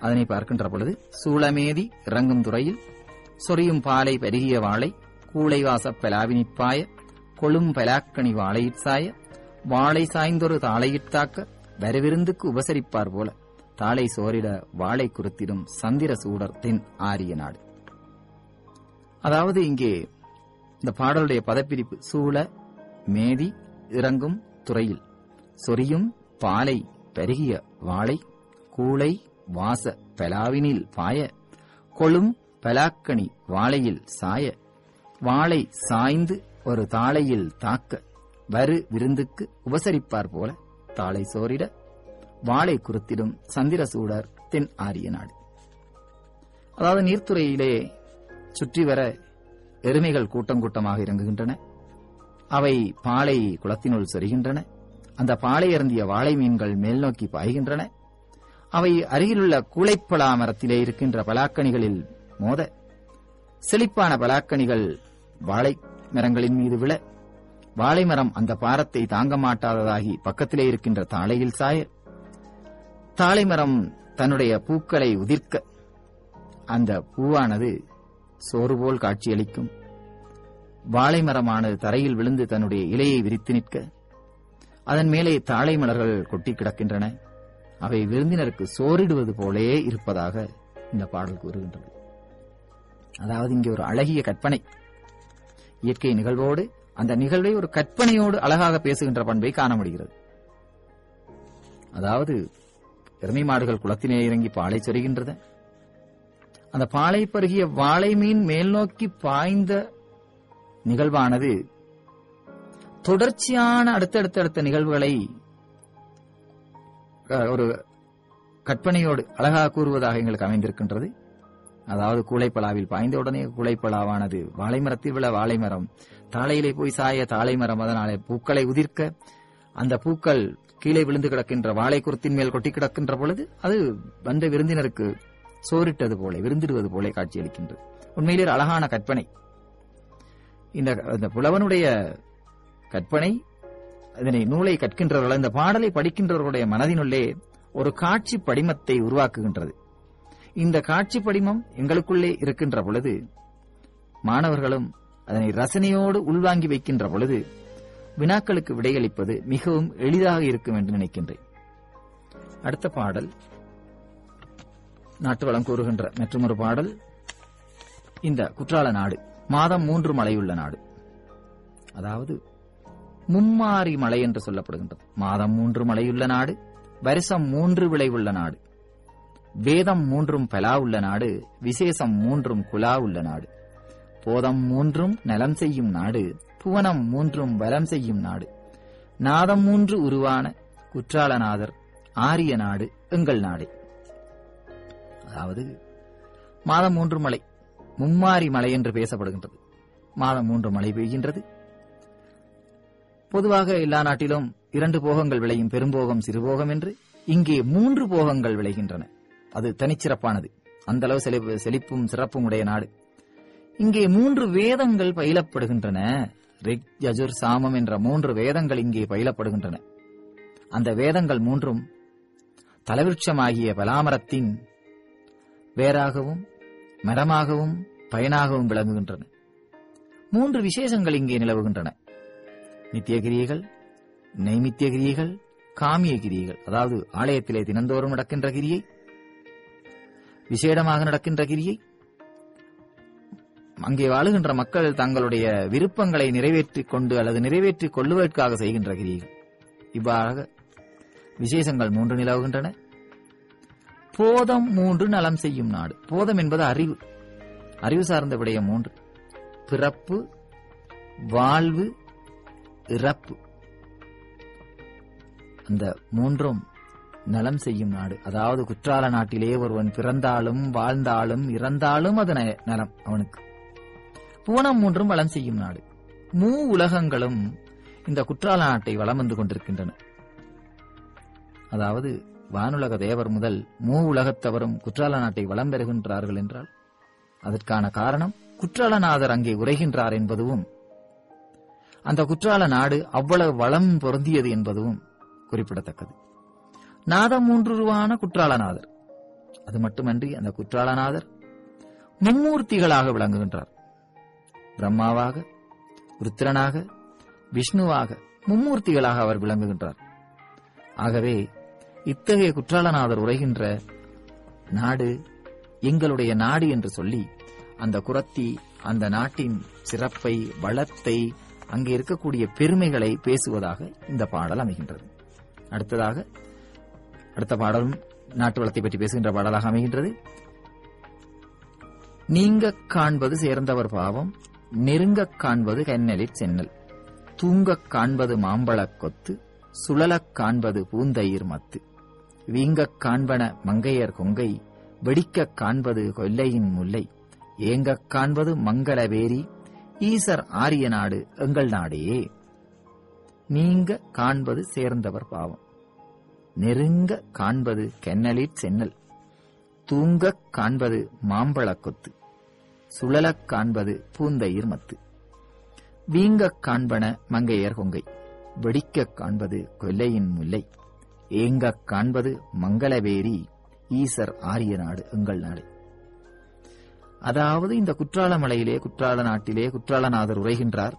அதனை பார்க்கின்ற பொழுது சூளமேதி இறங்கும் துறையில் சொரியும் பாலை பருகிய வாளை கூளைவாசப் பலாவினிப்பாய கொழும் பலாக்கணி வாழையிற்சாய வாளை சாய்ந்தொரு தாளையிட்டாக்க வரவிருந்துக்கு உபசரிப்பார் போல தாளை சோரிட வாளை குறுத்திடும் சந்திர சூடர் தென் ஆரிய நாடு அதாவது இங்கே இந்த பாடலுடைய பதப்பிரிப்பு சூழ மேதி இறங்கும் துறையில் சொரியும் பாலை பருகிய வாளை கூளை வாச பலாவினில் பாய கொழும் பலாக்கணி வாழையில் சாய வாளை சாய்ந்து ஒரு தாளையில் தாக்க வரு விருந்துக்கு உபசரிப்பார் போல தாளை சோரிட வாளை குறுத்திடும் சந்திர சூடர் தென் ஆரிய நாடு அதாவது நீர்த்துறையிலே சுற்றி வர எருமைகள் கூட்டம் கூட்டமாக இறங்குகின்றன அவை பாலை குளத்தினுள் சொரிகின்றன அந்த பாலை அருந்திய வாழை மீன்கள் மேல் நோக்கி பாய்கின்றன அவை அருகிலுள்ள கூளைப்பலா மரத்திலே இருக்கின்ற பலாக்கணிகளில் மோத செழிப்பான பலாக்கணிகள் வாழை மரங்களின் மீது விழ வாழை மரம் அந்த பாரத்தை தாங்க மாட்டாததாகி பக்கத்திலே இருக்கின்ற தாளையில் சாய தாழை மரம் தன்னுடைய பூக்களை உதிர்க்க அந்த பூவானது சோறு போல் காட்சியளிக்கும் வாழை மரமானது தரையில் விழுந்து தன்னுடைய இலையை விரித்து நிற்க அதன் மேலே தாழை மலர்கள் கொட்டி கிடக்கின்றன அவை விருந்தினருக்கு சோறிடுவது போலே இருப்பதாக இந்த பாடல் கூறுகின்றது அதாவது இங்கே ஒரு அழகிய கற்பனை இயற்கை நிகழ்வோடு அந்த நிகழ்வை ஒரு கற்பனையோடு அழகாக பேசுகின்ற பண்பை காண முடிகிறது அதாவது எருமை மாடுகள் குளத்திலே இறங்கி பாலை சொருகின்றது அந்த பாலை பருகிய வாழை மீன் மேல் நோக்கி பாய்ந்த நிகழ்வானது தொடர்ச்சியான அடுத்தடுத்த நிகழ்வுகளை அஹ், ஒரு கற்பனையோடு அழகாக கூறுவதாக எங்களுக்கு அமைந்திருக்கின்றது அதாவது கூளைப்பலாவில் பாய்ந்த உடனே கூளைப்பலாவானது வாழை மரத்தில் விழ வாழை மரம் தாளையிலே போய் சாய தாழை மரம் அதனாலே பூக்களை உதிர்க்க அந்த பூக்கள் கீழே விழுந்து கிடக்கின்ற வாழை குருத்தின் மேல் கொட்டி கிடக்கின்ற பொழுது அது வந்த விருந்தினருக்கு சோறிட்டது போல விருந்திடுவது போல காட்சியளிக்கின்றது உண்மையிலே ஒரு அழகான கற்பனை இந்த இந்த புலவனுடைய கற்பனை இதனை நூலை கற்கின்றவர்கள் இந்த பாடலை படிக்கின்றவர்களுடைய மனதினுள்ளே ஒரு காட்சி படிமத்தை உருவாக்குகின்றது இந்த காட்சி படிமம் எங்களுக்குள்ளே இருக்கின்ற பொழுது மாணவர்களும் அதனை ரசனையோடு உள்வாங்கி வைக்கின்ற பொழுது வினாக்களுக்கு விடையளிப்பது மிகவும் எளிதாக இருக்கும் என்று நினைக்கின்றேன் அடுத்த பாடல் நாட்டு வளம் கூறுகின்ற மற்றொரு பாடல் இந்த குற்றால நாடு மாதம் மூன்று மழையுள்ள நாடு அதாவது மும்மாரி மலை என்று சொல்லப்படுகின்றது மாதம் மூன்று மழையுள்ள நாடு வருஷம் மூன்று விளைவுள்ள நாடு வேதம் மூன்றும் பலா உள்ள நாடு விசேஷம் மூன்றும் குலா உள்ள நாடு போதம் மூன்றும் நலம் செய்யும் நாடு புவனம் மூன்றும் வலம் செய்யும் நாடு நாதம் மூன்று உருவான குற்றாலநாதர் ஆரிய நாடு எங்கள் நாடே அதாவது மாதம் மூன்று மழை மும்மாரி மழை என்று பேசப்படுகின்றது மாதம் மூன்று மழை பெய்கின்றது பொதுவாக எல்லா நாட்டிலும் இரண்டு போகங்கள் விளையும் பெரும்போகம் சிறுபோகம் என்று இங்கே மூன்று போகங்கள் விளைகின்றன அது தனிச்சிறப்பானது அந்த அளவு செழிப்பு செழிப்பும் சிறப்பும் உடைய நாடு இங்கே மூன்று வேதங்கள் பயிலப்படுகின்றன ரிக் யஜுர் சாமம் என்ற மூன்று வேதங்கள் இங்கே பயிலப்படுகின்றன அந்த வேதங்கள் மூன்றும் தலவிருட்சமாகிய பலாமரத்தின் வேராகவும் மரமாகவும் பயனாகவும் விளங்குகின்றன மூன்று விசேஷங்கள் இங்கே நிலவுகின்றன நித்தியகிரியைகள் நைமித்திய கிரியைகள் காமிய கிரியைகள் அதாவது ஆலயத்திலே தினந்தோறும் நடக்கின்ற கிரியை விசேடமாக நடக்கின்ற கிரியை அங்கே வாழுகின்ற மக்கள் தங்களுடைய விருப்பங்களை நிறைவேற்றிக் கொண்டு அல்லது நிறைவேற்றிக் கொள்ளுவதற்காக செய்கின்ற கிரியைகள் இவ்வாறாக விசேஷங்கள் மூன்று நிலவுகின்றன போதம் மூன்று நலம் செய்யும் நாடு போதம் என்பது அறிவு அறிவு சார்ந்த விடயம் மூன்று பிறப்பு வாழ்வு இறப்பு அந்த மூன்றும் நலம் செய்யும் நாடு அதாவது குற்றால நாட்டிலே ஒருவன் பிறந்தாலும் வாழ்ந்தாலும் இறந்தாலும் அது ந- நலம் அவனுக்கு பூனம் மூன்றும் வளம் செய்யும் நாடு மூ உலகங்களும் இந்த குற்றால நாட்டை வலம் வந்து கொண்டிருக்கின்றன அதாவது வானுலக தேவர் முதல் மூ உலகத்தவரும் குற்றால நாட்டை வலம் பெறுகின்றார்கள் என்றால் அதற்கான காரணம் குற்றாலநாதர் அங்கே உரைகின்றார் என்பதும் அந்த குற்றால நாடு அவ்வளவு வளம் பொருந்தியது என்பதும் குறிப்பிடத்தக்கது நாதம் மூன்றுருவான குற்றாலநாதர் அது மட்டுமன்றி அந்த குற்றாலநாதர் மும்மூர்த்திகளாக விளங்குகின்றார் பிரம்மாவாக ருத்ரனாக விஷ்ணுவாக மும்மூர்த்திகளாக அவர் விளங்குகின்றார் ஆகவே இத்தகைய குற்றாலநாதர் உரைகின்ற நாடு எங்களுடைய நாடு என்று சொல்லி அந்த குரத்தி அந்த நாட்டின் சிறப்பை வளத்தை அங்கே இருக்கக்கூடிய பெருமைகளை பேசுவதாக இந்த பாடல் அமைகின்றது அடுத்ததாக அடுத்த பாடலும் நாட்டு வளத்தை பற்றி பேசுகின்ற பாடலாக அமைகின்றது நீங்க காண்பது சேர்ந்தவர் பாவம் நெருங்கக் காண்பது கண்ணலிற் சென்னல் தூங்கக் காண்பது மாம்பழக் கொத்து சுழலக் காண்பது பூந்தயிர் மத்து வீங்கக் காண்பன மங்கையர் கொங்கை வெடிக்கக் காண்பது கொல்லையின் முல்லை ஏங்கக் காண்பது மங்களவேரி ஈசர் ஆரிய நாடு எங்கள் நாடே நீங்க காண்பது சேர்ந்தவர் பாவம் நெருங்க காண்பது கென்னலிற் சென்னல் தூங்கக் காண்பது மாம்பழக் கொத்து சுழலக் காண்பது பூந்தயிர் மத்து வீங்கக் காண்பன மங்கையர் கொங்கை வெடிக்கக் காண்பது கொல்லையின் முல்லை ஏங்கக் காண்பது மங்களவேரி ஈசர் ஆரிய நாடு எங்கள் நாடு அதாவது இந்த குற்றால மலையிலே குற்றால நாட்டிலே குற்றாலநாதர் உரைகின்றார்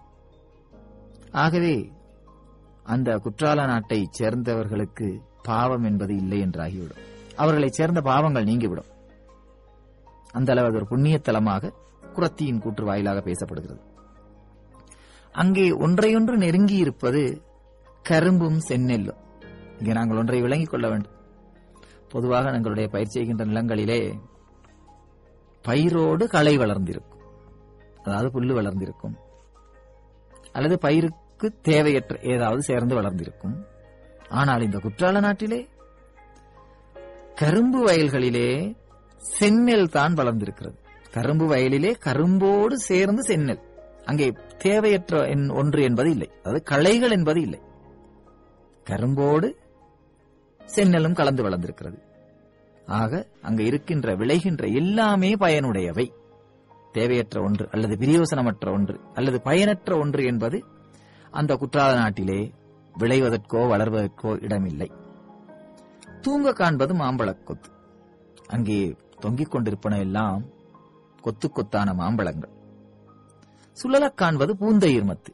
ஆகவே அந்த குற்றால நாட்டை சேர்ந்தவர்களுக்கு பாவம் என்பது இல்லை என்றாகிவிடும் அவர்களைச் சேர்ந்த பாவங்கள் நீங்கிவிடும் அந்த அளவு அது ஒரு புண்ணியத்தலமாக குரத்தியின் கூற்று வாயிலாக பேசப்படுகிறது அங்கே ஒன்றையொன்று நெருங்கி இருப்பது கரும்பும் செந்நெல்லும் இங்கே நாங்கள் ஒன்றை விளங்கிக் கொள்ள வேண்டும் பொதுவாக எங்களுடைய பயிர் செய்கின்ற நிலங்களிலே பயிரோடு களை வளர்ந்திருக்கும் அதாவது புல்லு வளர்ந்திருக்கும் அல்லது பயிருக்கு தேவையற்ற ஏதாவது சேர்ந்து வளர்ந்திருக்கும் ஆனால் இந்த குற்றால நாட்டிலே கரும்பு வயல்களிலே செந்நெல் தான் வளர்ந்திருக்கிறது கரும்பு வயலிலே கரும்போடு சேர்ந்து செந்நெல் அங்கே தேவையற்ற என்- ஒன்று என்பது இல்லை அதாவது களைகள் என்பது இல்லை கரும்போடு செந்நெல்லும் கலந்து வளர்ந்திருக்கிறது ஆக அங்க இருக்கின்ற விளைகின்ற எல்லாமே பயனுடையவை தேவையற்ற ஒன்று அல்லது பிரியோசனமற்ற ஒன்று அல்லது பயனற்ற ஒன்று என்பது அந்த குற்றால நாட்டிலே விளைவதற்கோ வளர்வதற்கோ இடமில்லை தூங்க காண்பது மாம்பழக் கொத்து அங்கே தொங்கிக் கொண்டிருப்பன எல்லாம் கொத்து கொத்தான மாம்பழங்கள் சுழலக் காண்பது பூந்தயிர் மத்து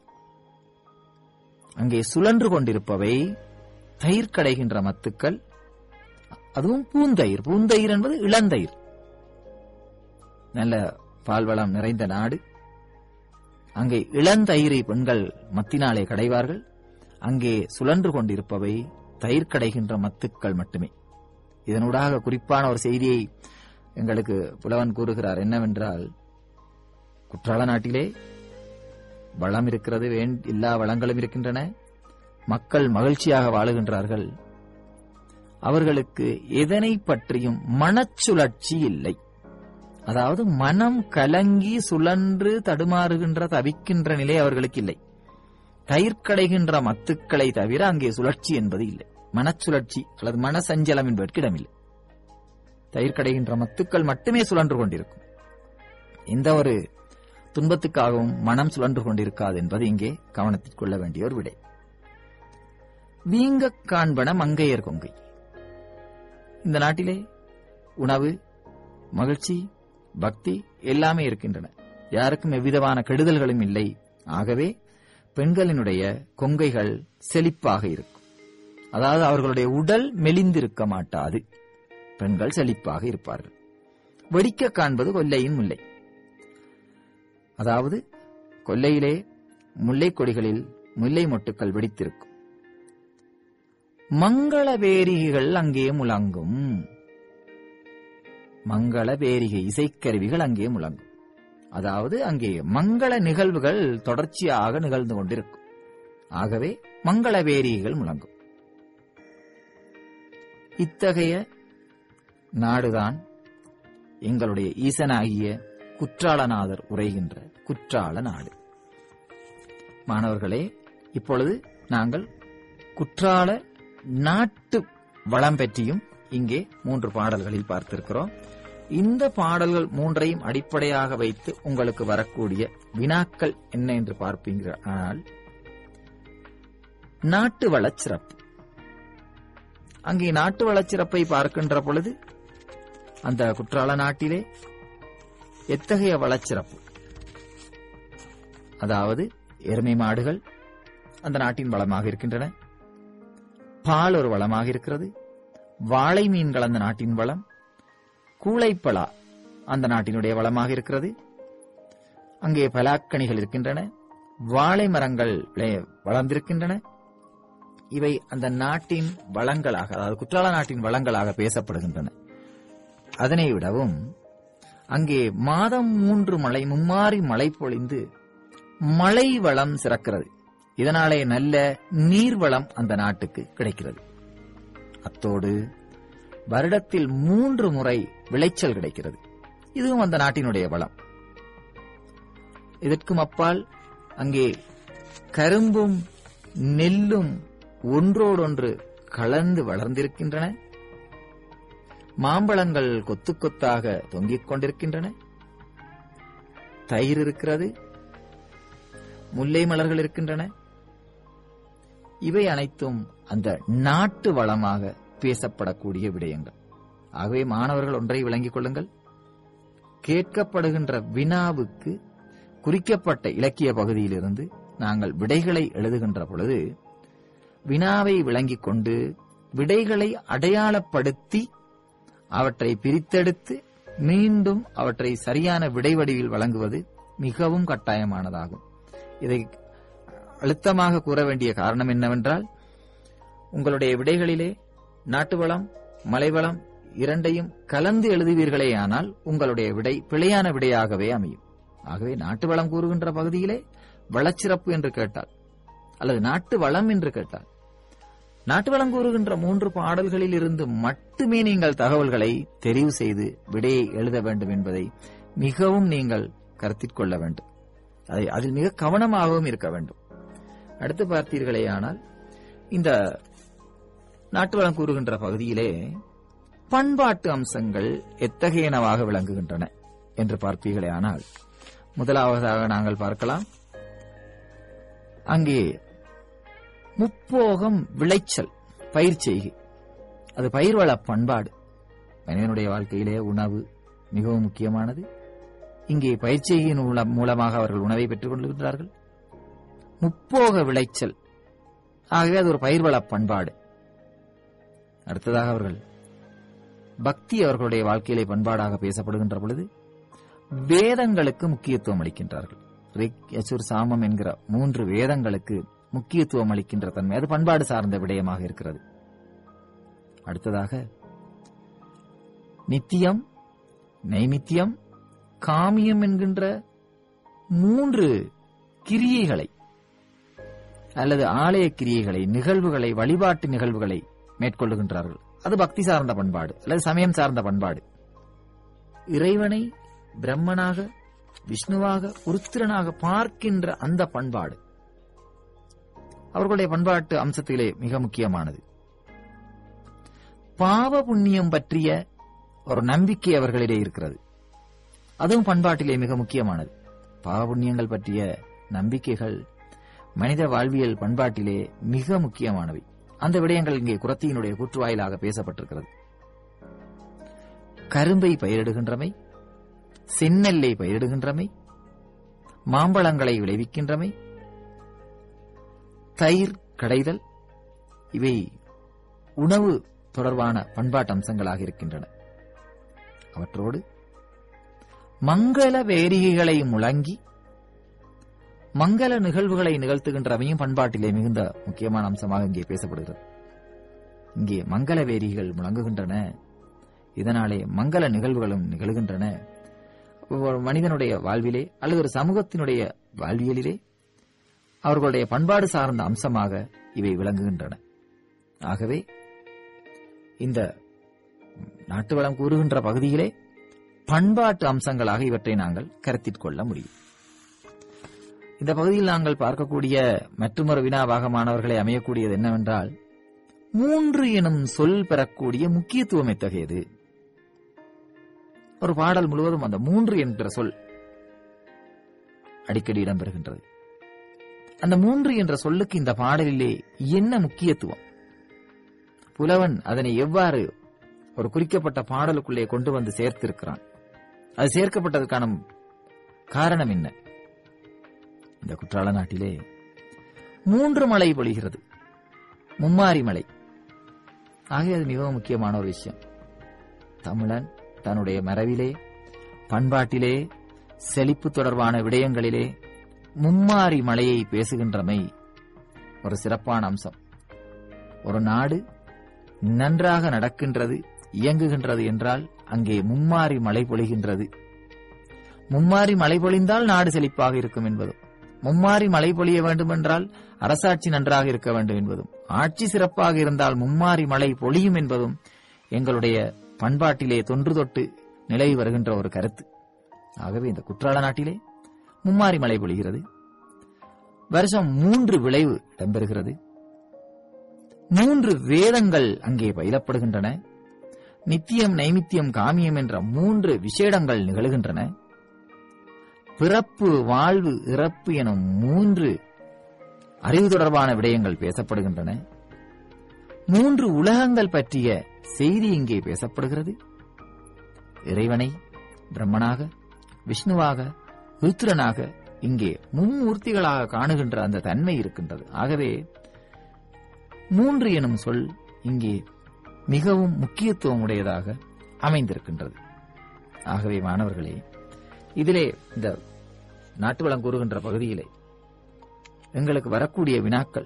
அங்கே சுழன்று கொண்டிருப்பவை தயிர் கடைகின்ற மத்துக்கள் அதுவும் பூந்தயிர் பூந்தயிர் என்பது இளந்தயிர் நல்ல பால்வளம் நிறைந்த நாடு அங்கே இளந்தயிரை பெண்கள் மத்தினாலே கடைவார்கள் அங்கே சுழன்று கொண்டிருப்பவை தயிர் கடைகின்ற மத்துக்கள் மட்டுமே இதனூடாக குறிப்பான ஒரு செய்தியை எங்களுக்கு புலவன் கூறுகிறார் என்னவென்றால் குற்றால நாட்டிலே வளம் இருக்கிறது வேண் எல்லா வளங்களும் இருக்கின்றன மக்கள் மகிழ்ச்சியாக வாழுகின்றார்கள் அவர்களுக்கு எதனை பற்றியும் மனச்சுழற்சி இல்லை அதாவது மனம் கலங்கி சுழன்று தடுமாறுகின்ற தவிக்கின்ற நிலை அவர்களுக்கு இல்லை தயிர்க்கடைகின்ற மத்துக்களை தவிர அங்கே சுழற்சி என்பது இல்லை மனச்சுழற்சி அல்லது மனசஞ்சலம் என்பதற்கு இடமில்லை தயிர்க்கடைகின்ற மத்துக்கள் மட்டுமே சுழன்று கொண்டிருக்கும் எந்த ஒரு துன்பத்துக்காகவும் மனம் சுழன்று கொண்டிருக்காது என்பது இங்கே கவனத்தில் கொள்ள வேண்டிய ஒரு விடை வீங்கக் காண்பன மங்கையர் கொங்கை இந்த நாட்டிலே உணவு மகிழ்ச்சி பக்தி எல்லாமே இருக்கின்றன யாருக்கும் எவ்விதமான கெடுதல்களும் இல்லை ஆகவே பெண்களினுடைய கொங்கைகள் செழிப்பாக இருக்கும் அதாவது அவர்களுடைய உடல் மெலிந்திருக்க மாட்டாது பெண்கள் செழிப்பாக இருப்பார்கள் வெடிக்க காண்பது கொல்லையின் முல்லை அதாவது கொல்லையிலே முல்லை கொடிகளில் முல்லை மொட்டுக்கள் வெடித்திருக்கும் மங்கள பேரிகைகள் அங்கே முழங்கும் மங்கள பேரிகை இசைக்கருவிகள் அங்கே முழங்கும் அதாவது அங்கே மங்கள நிகழ்வுகள் தொடர்ச்சியாக நிகழ்ந்து கொண்டிருக்கும் ஆகவே மங்கள பேரிகைகள் முழங்கும் இத்தகைய நாடுதான் எங்களுடைய ஈசனாகிய குற்றாலநாதர் உரைகின்ற குற்றால நாடு மாணவர்களே இப்பொழுது நாங்கள் குற்றால நாட்டு வளம் பற்றியும் இங்கே மூன்று பாடல்களில் பார்த்திருக்கிறோம் இந்த பாடல்கள் மூன்றையும் அடிப்படையாக வைத்து உங்களுக்கு வரக்கூடிய வினாக்கள் என்ன என்று பார்ப்பீங்க ஆனால் நாட்டு வளச் சிறப்பு அங்கே நாட்டு வளச் சிறப்பை பார்க்கின்ற பொழுது அந்த குற்றால நாட்டிலே எத்தகைய வளச்சிறப்பு அதாவது எருமை மாடுகள் அந்த நாட்டின் வளமாக இருக்கின்றன பால் ஒரு வளமாக இருக்கிறது வாழை மீன்கள் அந்த நாட்டின் வளம் கூளைப்பலா அந்த நாட்டினுடைய வளமாக இருக்கிறது அங்கே பலாக்கணிகள் இருக்கின்றன வாழை மரங்கள் விளை- வளர்ந்திருக்கின்றன இவை அந்த நாட்டின் வளங்களாக அதாவது குற்றால நாட்டின் வளங்களாக பேசப்படுகின்றன அதனை விடவும் அங்கே மாதம் மூன்று மழை மும்மாறி மழை பொழிந்து மழை வளம் சிறக்கிறது இதனாலே நல்ல நீர்வளம் அந்த நாட்டுக்கு கிடைக்கிறது அத்தோடு வருடத்தில் மூன்று முறை விளைச்சல் கிடைக்கிறது இதுவும் அந்த நாட்டினுடைய வளம் இதற்கும் அப்பால் அங்கே கரும்பும் நெல்லும் ஒன்றோடொன்று கலந்து வளர்ந்திருக்கின்றன மாம்பழங்கள் கொத்து கொத்தாக தொங்கிக் கொண்டிருக்கின்றன தயிர் இருக்கிறது முல்லை மலர்கள் இருக்கின்றன இவை அனைத்தும் அந்த நாட்டு வளமாக பேசப்படக்கூடிய விடயங்கள் ஆகவே மாணவர்கள் ஒன்றை விளங்கிக் கொள்ளுங்கள் கேட்கப்படுகின்ற வினாவுக்கு குறிக்கப்பட்ட இலக்கிய பகுதியிலிருந்து நாங்கள் விடைகளை எழுதுகின்ற பொழுது வினாவை விளங்கிக் கொண்டு விடைகளை அடையாளப்படுத்தி அவற்றை பிரித்தெடுத்து மீண்டும் அவற்றை சரியான விடை வடிவில் வழங்குவது மிகவும் கட்டாயமானதாகும் இதை அழுத்தமாக கூற வேண்டிய காரணம் என்னவென்றால் உங்களுடைய விடைகளிலே நாட்டு வளம் மலைவளம் இரண்டையும் கலந்து எழுதுவீர்களேயானால் உங்களுடைய விடை பிழையான விடையாகவே அமையும் ஆகவே நாட்டு வளம் கூறுகின்ற பகுதியிலே வளச்சிறப்பு என்று கேட்டால் அல்லது நாட்டு வளம் என்று கேட்டால் நாட்டு வளம் கூறுகின்ற மூன்று பாடல்களில் இருந்து மட்டுமே நீங்கள் தகவல்களை தெரிவு செய்து விடையை எழுத வேண்டும் என்பதை மிகவும் நீங்கள் கருத்தில் கொள்ள வேண்டும் அதை அதில் மிக கவனமாகவும் இருக்க வேண்டும் அடுத்து பார்த்தீர்களேயானால் இந்த நாட்டு வளம் கூறுகின்ற பகுதியிலே பண்பாட்டு அம்சங்கள் எத்தகையனவாக விளங்குகின்றன என்று பார்ப்பீர்களேயானால் முதலாவதாக நாங்கள் பார்க்கலாம் அங்கே முப்போகம் விளைச்சல் பயிர் செய்கை அது பயிர்வள பண்பாடு மனிதனுடைய வாழ்க்கையிலே உணவு மிகவும் முக்கியமானது இங்கே பயிர் செய்கையின் மூலம் மூலமாக அவர்கள் உணவை பெற்றுக் கொள்கின்றார்கள் முப்போக விளைச்சல் ஆகவே அது ஒரு பயிர்வள பண்பாடு அடுத்ததாக அவர்கள் பக்தி அவர்களுடைய வாழ்க்கையிலே பண்பாடாக பேசப்படுகின்ற பொழுது வேதங்களுக்கு முக்கியத்துவம் அளிக்கின்றார்கள் ரிக் யசுர் சாமம் என்கிற மூன்று வேதங்களுக்கு முக்கியத்துவம் அளிக்கின்ற தன்மை அது பண்பாடு சார்ந்த விடயமாக இருக்கிறது அடுத்ததாக நித்தியம் நைமித்தியம் காமியம் என்கின்ற மூன்று கிரியைகளை அல்லது ஆலய கிரியைகளை நிகழ்வுகளை வழிபாட்டு நிகழ்வுகளை மேற்கொள்ளுகின்றார்கள் அது பக்தி சார்ந்த பண்பாடு அல்லது சமயம் சார்ந்த பண்பாடு இறைவனை பிரம்மனாக விஷ்ணுவாக உருத்திரனாக பார்க்கின்ற அந்த பண்பாடு அவர்களுடைய பண்பாட்டு அம்சத்திலே மிக முக்கியமானது பாவ புண்ணியம் பற்றிய ஒரு நம்பிக்கை அவர்களிடையே இருக்கிறது அதுவும் பண்பாட்டிலே மிக முக்கியமானது பாவ புண்ணியங்கள் பற்றிய நம்பிக்கைகள் மனித வாழ்வியல் பண்பாட்டிலே மிக முக்கியமானவை அந்த விடயங்கள் இங்கே குரத்தியினுடைய கூற்றுவாயிலாக பேசப்பட்டிருக்கிறது கரும்பை பயிரிடுகின்றமை செந்நெல்லை பயிரிடுகின்றமை மாம்பழங்களை விளைவிக்கின்றமை தயிர் கடைதல் இவை உணவு தொடர்பான பண்பாட்டு அம்சங்களாக இருக்கின்றன அவற்றோடு மங்கள வேரிகைகளை முழங்கி மங்கள நிகழ்வுகளை நிகழ்த்துகின்றவையும் பண்பாட்டிலே மிகுந்த முக்கியமான அம்சமாக இங்கே பேசப்படுகிறது இங்கே மங்கள வேரிகள் முழங்குகின்றன இதனாலே மங்கள நிகழ்வுகளும் நிகழ்கின்றன ஒரு மனிதனுடைய வாழ்விலே அல்லது ஒரு சமூகத்தினுடைய வாழ்வியலிலே அவர்களுடைய பண்பாடு சார்ந்த அம்சமாக இவை விளங்குகின்றன ஆகவே இந்த நாட்டு வளம் கூறுகின்ற பகுதியிலே பண்பாட்டு அம்சங்களாக இவற்றை நாங்கள் கருத்தில் கொள்ள முடியும் இந்த பகுதியில் நாங்கள் பார்க்கக்கூடிய மற்றொரு வினாவாக மாணவர்களை அமையக்கூடியது என்னவென்றால் மூன்று எனும் சொல் பெறக்கூடிய முக்கியத்துவம் எத்தகையது ஒரு பாடல் முழுவதும் அந்த மூன்று என்கிற சொல் அடிக்கடி இடம்பெறுகின்றது அந்த மூன்று என்ற சொல்லுக்கு இந்த பாடலிலே என்ன முக்கியத்துவம் புலவன் அதனை எவ்வாறு ஒரு குறிக்கப்பட்ட பாடலுக்குள்ளே கொண்டு வந்து சேர்த்திருக்கிறான் அது சேர்க்கப்பட்டதற்கான காரணம் என்ன இந்த குற்றால நாட்டிலே மூன்று மழை பொழிகிறது மும்மாரி மலை ஆகவே அது மிகவும் முக்கியமான ஒரு விஷயம் தமிழன் தன்னுடைய மரபிலே பண்பாட்டிலே செழிப்பு தொடர்பான விடயங்களிலே மும்மாரி மலையை பேசுகின்றமை ஒரு சிறப்பான அம்சம் ஒரு நாடு நன்றாக நடக்கின்றது இயங்குகின்றது என்றால் அங்கே மும்மாரி மழை பொழிகின்றது மும்மாரி மழை பொழிந்தால் நாடு செழிப்பாக இருக்கும் என்பதும் மும்மாரி மழை பொழிய வேண்டும் என்றால் அரசாட்சி நன்றாக இருக்க வேண்டும் என்பதும் ஆட்சி சிறப்பாக இருந்தால் மும்மாரி மழை பொழியும் என்பதும் எங்களுடைய பண்பாட்டிலே தொன்று தொட்டு நிலவி வருகின்ற ஒரு கருத்து ஆகவே இந்த குற்றால நாட்டிலே மும்மாரி மழை பொழிகிறது வருஷம் மூன்று விளைவு இடம்பெறுகிறது மூன்று வேதங்கள் அங்கே பயிலப்படுகின்றன நித்தியம் நைமித்தியம் காமியம் என்ற மூன்று விசேடங்கள் நிகழ்கின்றன பிறப்பு வாழ்வு இறப்பு எனும் மூன்று அறிவு தொடர்பான விடயங்கள் பேசப்படுகின்றன மூன்று உலகங்கள் பற்றிய செய்தி இங்கே பேசப்படுகிறது இறைவனை பிரம்மனாக விஷ்ணுவாக ருத்ரனாக இங்கே மும்மூர்த்திகளாக காணுகின்ற அந்த தன்மை இருக்கின்றது ஆகவே மூன்று எனும் சொல் இங்கே மிகவும் முக்கியத்துவம் உடையதாக அமைந்திருக்கின்றது ஆகவே மாணவர்களே இதிலே இந்த நாட்டு வளம் கூறுகின்ற பகுதியிலே எங்களுக்கு வரக்கூடிய வினாக்கள்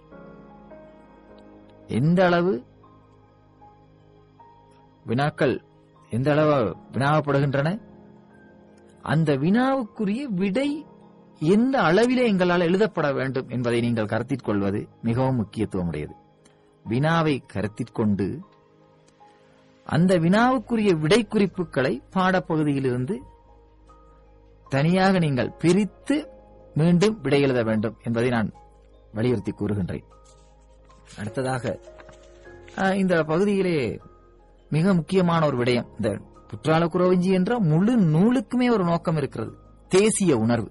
எந்த அளவு வினாக்கள் எந்த அளவு வினாவப்படுகின்றன அந்த வினாவுக்குரிய விடை எந்த அளவிலே எங்களால் எழுதப்பட வேண்டும் என்பதை நீங்கள் கருத்தில் கொள்வது மிகவும் முக்கியத்துவம் உடையது வினாவை கருத்தில் கொண்டு அந்த வினாவுக்குரிய விடை குறிப்புகளை பாடப்பகுதியிலிருந்து தனியாக நீங்கள் பிரித்து மீண்டும் விடை எழுத வேண்டும் என்பதை நான் வலியுறுத்தி கூறுகின்றேன் அடுத்ததாக அஹ், இந்த பகுதியிலே மிக முக்கியமான ஒரு விடயம் இந்த குற்றால குறவஞ்சி என்ற முழு நூலுக்குமே ஒரு நோக்கம் இருக்கிறது தேசிய உணர்வு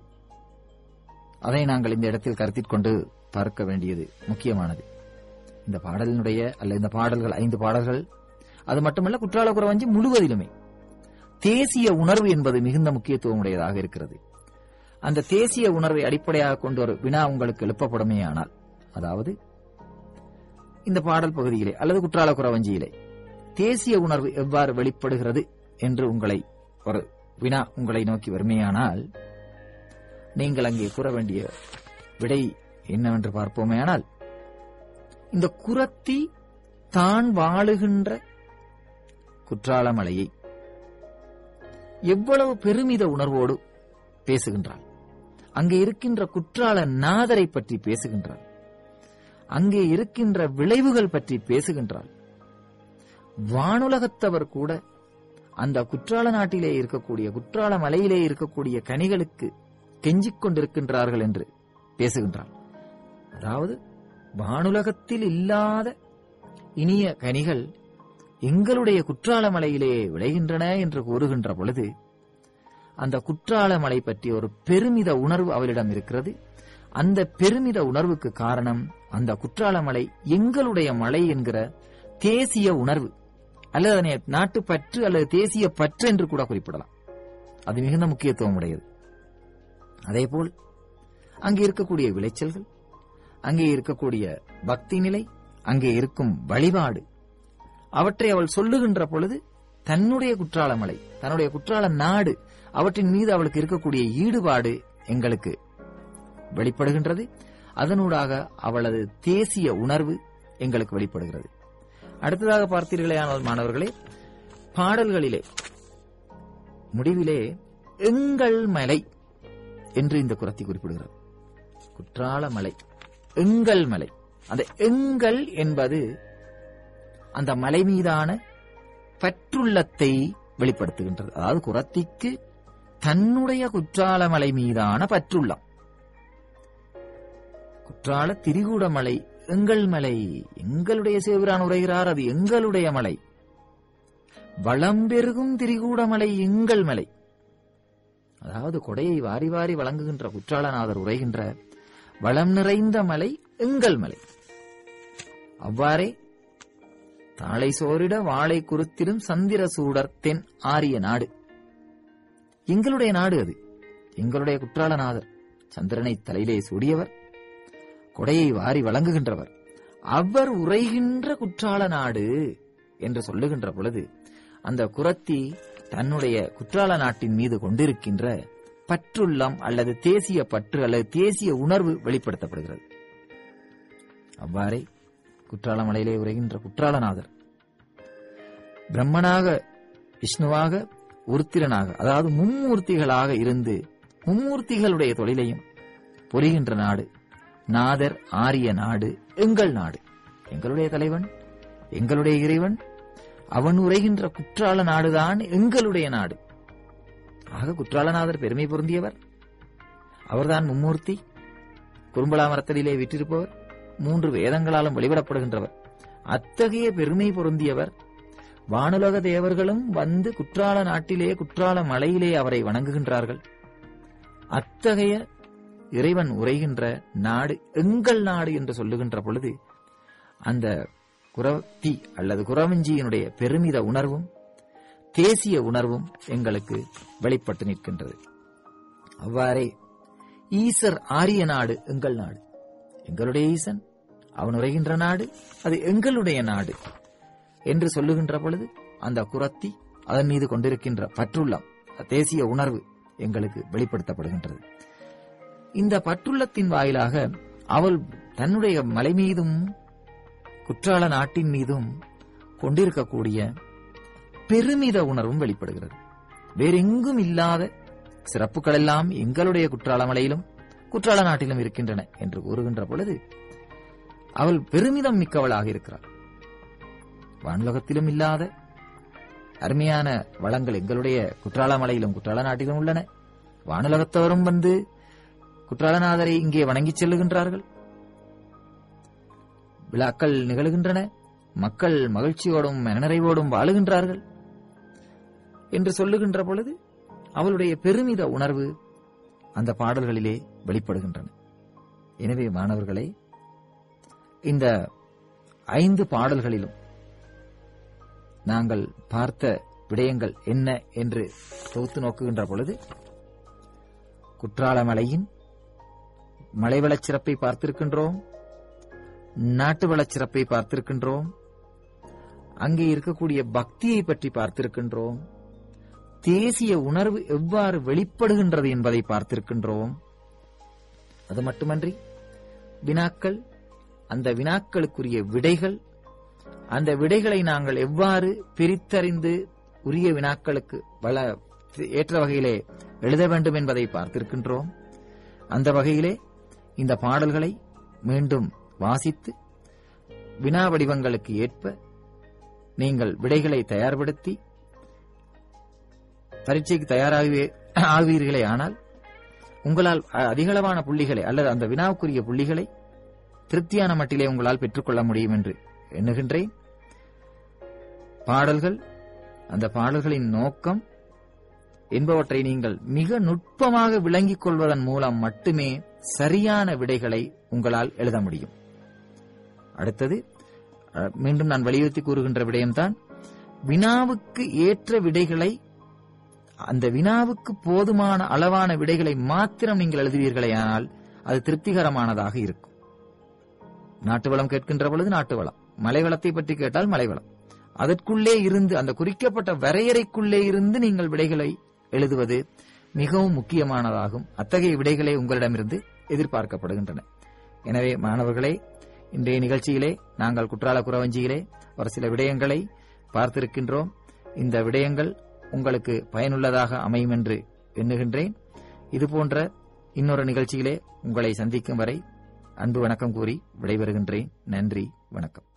அதை நாங்கள் இந்த இடத்தில் கருத்தில் கொண்டு பார்க்க வேண்டியது முக்கியமானது இந்த பாடலினுடைய அல்ல இந்த பாடல்கள் ஐந்து பாடல்கள் அது மட்டுமல்ல குற்றால குறவஞ்சி முழுவதிலுமே தேசிய உணர்வு என்பது மிகுந்த முக்கியத்துவம் உடையதாக இருக்கிறது அந்த தேசிய உணர்வை அடிப்படையாக கொண்டு ஒரு வினா உங்களுக்கு எழுப்பப்படுமே ஆனால் அதாவது இந்த பாடல் பகுதியிலே அல்லது குற்றால குறவஞ்சியிலே தேசிய உணர்வு எவ்வாறு வெளிப்படுகிறது என்று உங்களை ஒரு வினா உங்களை நோக்கி வருமேயானால் நீங்கள் அங்கே கூற வேண்டிய விடை என்னவென்று பார்ப்போமேயானால் இந்த குரத்தி தான் வாழுகின்ற குற்றாலமலையை எவ்வளவு பெருமித உணர்வோடு பேசுகின்றாள் அங்கே இருக்கின்ற குற்றால நாதரை பற்றி பேசுகின்றாள் அங்கே இருக்கின்ற விளைவுகள் பற்றி பேசுகின்றாள் வானுலகத்தவர் கூட அந்த குற்றால நாட்டிலே இருக்கக்கூடிய குற்றால மலையிலே இருக்கக்கூடிய கனிகளுக்கு கெஞ்சிக் கொண்டிருக்கின்றார்கள் என்று பேசுகின்றாள் அதாவது வானுலகத்தில் இல்லாத இனிய கனிகள் எங்களுடைய குற்றால மலையிலே விளைகின்றன என்று கூறுகின்ற பொழுது அந்த குற்றால மலை பற்றி ஒரு பெருமித உணர்வு அவளிடம் இருக்கிறது அந்த பெருமித உணர்வுக்கு காரணம் அந்த குற்றால மலை எங்களுடைய மலை என்கிற தேசிய உணர்வு அல்லது அதனை நாட்டு பற்று அல்லது தேசிய பற்று என்று கூட குறிப்பிடலாம் அது மிகுந்த முக்கியத்துவம் உடையது அதேபோல் அங்கே இருக்கக்கூடிய விளைச்சல்கள் அங்கே இருக்கக்கூடிய பக்தி நிலை அங்கே இருக்கும் வழிபாடு அவற்றை அவள் சொல்லுகின்ற பொழுது தன்னுடைய குற்றால மலை தன்னுடைய குற்றால நாடு அவற்றின் மீது அவளுக்கு இருக்கக்கூடிய ஈடுபாடு எங்களுக்கு வெளிப்படுகின்றது அதனூடாக அவளது தேசிய உணர்வு எங்களுக்கு வெளிப்படுகிறது அடுத்ததாக பார்த்தீர்களேயானால் மாணவர்களே பாடல்களிலே முடிவிலே எங்கள் மலை என்று இந்த குரத்தி குறிப்பிடுகிறது குற்றால மலை எங்கள் மலை அந்த எங்கள் என்பது அந்த மலை மீதான பற்றுள்ளத்தை வெளிப்படுத்துகின்றது அதாவது குரத்திக்கு தன்னுடைய குற்றால மலை மீதான பற்றுள்ளம் குற்றால திரிகூட மலை எங்கள் மலை எங்களுடைய சேவரான் உரைகிறார் அது எங்களுடைய மலை வளம் பெருகும் திரிகூட மலை எங்கள் மலை அதாவது கொடையை வாரி வாரி வழங்குகின்ற குற்றாலநாதர் உரைகின்ற வளம் நிறைந்த மலை எங்கள் மலை அவ்வாறே தாளை சோரிட வாளை குறுத்திடும் சந்திர சூடர் தென் ஆரிய நாடு எங்களுடைய நாடு அது எங்களுடைய குற்றாலநாதர் சந்திரனை தலையிலே சூடியவர் கொடையை வாரி வழங்குகின்றவர் அவர் உரைகின்ற குற்றால நாடு என்று சொல்லுகின்ற பொழுது அந்த குரத்தி தன்னுடைய குற்றால நாட்டின் மீது கொண்டிருக்கின்ற பற்றுள்ளம் அல்லது தேசிய பற்று அல்லது தேசிய உணர்வு வெளிப்படுத்தப்படுகிறது அவ்வாறே குற்றாலமலையிலே உரைகின்ற குற்றாலநாதர் பிரம்மனாக விஷ்ணுவாக உருத்திரனாக அதாவது மும்மூர்த்திகளாக இருந்து மும்மூர்த்திகளுடைய தொழிலையும் புரிகின்ற நாடு நாதர் ஆரிய நாடு எங்கள் நாடு எங்களுடைய தலைவன் எங்களுடைய இறைவன் அவன் உரைகின்ற குற்றால நாடுதான் எங்களுடைய நாடு ஆக குற்றாலநாதர் பெருமை பொருந்தியவர் அவர்தான் மும்மூர்த்தி குறும்பலா மரத்தலிலே விற்றிருப்பவர் மூன்று வேதங்களாலும் வெளிவிடப்படுகின்றவர் அத்தகைய பெருமை பொருந்தியவர் வானுலக தேவர்களும் வந்து குற்றால நாட்டிலே குற்றால மலையிலே அவரை வணங்குகின்றார்கள் அத்தகைய இறைவன் உரைகின்ற நாடு எங்கள் நாடு என்று சொல்லுகின்ற பொழுது அந்த குரத்தி அல்லது குரவஞ்சியினுடைய பெருமித உணர்வும் தேசிய உணர்வும் எங்களுக்கு வெளிப்பட்டு நிற்கின்றது அவ்வாறே ஈசர் ஆரிய நாடு எங்கள் நாடு எங்களுடைய ஈசன் அவன் உரைகின்ற நாடு அது எங்களுடைய நாடு என்று சொல்லுகின்ற பொழுது அந்த குரத்தி அதன் மீது கொண்டிருக்கின்ற பற்றுள்ளம் தேசிய உணர்வு எங்களுக்கு வெளிப்படுத்தப்படுகின்றது இந்த பற்றுள்ளத்தின் வாயிலாக அவள் தன்னுடைய மலை மீதும் குற்றால நாட்டின் மீதும் கொண்டிருக்கக்கூடிய பெருமித உணர்வும் வெளிப்படுகிறது வேறெங்கும் இல்லாத சிறப்புகள் எல்லாம் எங்களுடைய குற்றால மலையிலும் குற்றால நாட்டிலும் இருக்கின்றன என்று கூறுகின்ற பொழுது அவள் பெருமிதம் மிக்கவளாக இருக்கிறாள் வானுலகத்திலும் இல்லாத அருமையான வளங்கள் எங்களுடைய குற்றால மலையிலும் குற்றால நாட்டிலும் உள்ளன வானுலகத்தவரும் வந்து குற்றாலநாதரை இங்கே வணங்கிச் செல்லுகின்றார்கள் விழாக்கள் நிகழ்கின்றன மக்கள் மகிழ்ச்சியோடும் மனநிறைவோடும் வாழுகின்றார்கள் என்று சொல்லுகின்ற பொழுது அவளுடைய பெருமித உணர்வு அந்த பாடல்களிலே வெளிப்படுகின்றன எனவே மாணவர்களே இந்த ஐந்து பாடல்களிலும் நாங்கள் பார்த்த விடயங்கள் என்ன என்று தொகுத்து நோக்குகின்ற பொழுது குற்றாலமலையின் மலைவளச் சிறப்பை பார்த்திருக்கின்றோம் நாட்டு வளச் சிறப்பை பார்த்திருக்கின்றோம் அங்கே இருக்கக்கூடிய பக்தியை பற்றி பார்த்திருக்கின்றோம் தேசிய உணர்வு எவ்வாறு வெளிப்படுகின்றது என்பதை பார்த்திருக்கின்றோம் அது மட்டுமன்றி வினாக்கள் அந்த வினாக்களுக்குரிய விடைகள் அந்த விடைகளை நாங்கள் எவ்வாறு பிரித்தறிந்து உரிய வினாக்களுக்கு வள ஏற்ற வகையிலே எழுத வேண்டும் என்பதை பார்த்திருக்கின்றோம் அந்த வகையிலே இந்த பாடல்களை மீண்டும் வாசித்து வினா வடிவங்களுக்கு ஏற்ப நீங்கள் விடைகளை தயார்படுத்தி பரீட்சைக்கு தயாராகவே ஆவீர்களே ஆனால் உங்களால் அதிகளவான புள்ளிகளை அல்லது அந்த வினாவுக்குரிய புள்ளிகளை திருப்தியான மட்டிலே உங்களால் பெற்றுக்கொள்ள முடியும் என்று எண்ணுகின்றேன் பாடல்கள் அந்த பாடல்களின் நோக்கம் என்பவற்றை நீங்கள் மிக நுட்பமாக விளங்கிக் கொள்வதன் மூலம் மட்டுமே சரியான விடைகளை உங்களால் எழுத முடியும் அடுத்தது மீண்டும் நான் வலியுறுத்தி கூறுகின்ற விடயம்தான் வினாவுக்கு ஏற்ற விடைகளை அந்த வினாவுக்கு போதுமான அளவான விடைகளை மாத்திரம் நீங்கள் எழுதுவீர்களே ஆனால் அது திருப்திகரமானதாக இருக்கும் நாட்டு வளம் கேட்கின்ற பொழுது நாட்டு வளம் மலை வளத்தை பற்றி கேட்டால் மலை வளம் அதற்குள்ளே இருந்து அந்த குறிக்கப்பட்ட வரையறைக்குள்ளே இருந்து நீங்கள் விடைகளை எழுதுவது மிகவும் முக்கியமானதாகும் அத்தகைய விடைகளே உங்களிடமிருந்து எதிர்பார்க்கப்படுகின்றன எனவே மாணவர்களே இன்றைய நிகழ்ச்சியிலே நாங்கள் குற்றால குறவஞ்சியிலே ஒரு சில விடயங்களை பார்த்திருக்கின்றோம் இந்த விடயங்கள் உங்களுக்கு பயனுள்ளதாக அமையும் என்று எண்ணுகின்றேன் இதுபோன்ற இன்னொரு நிகழ்ச்சியிலே உங்களை சந்திக்கும் வரை அன்பு வணக்கம் கூறி விடைபெறுகின்றேன் நன்றி வணக்கம்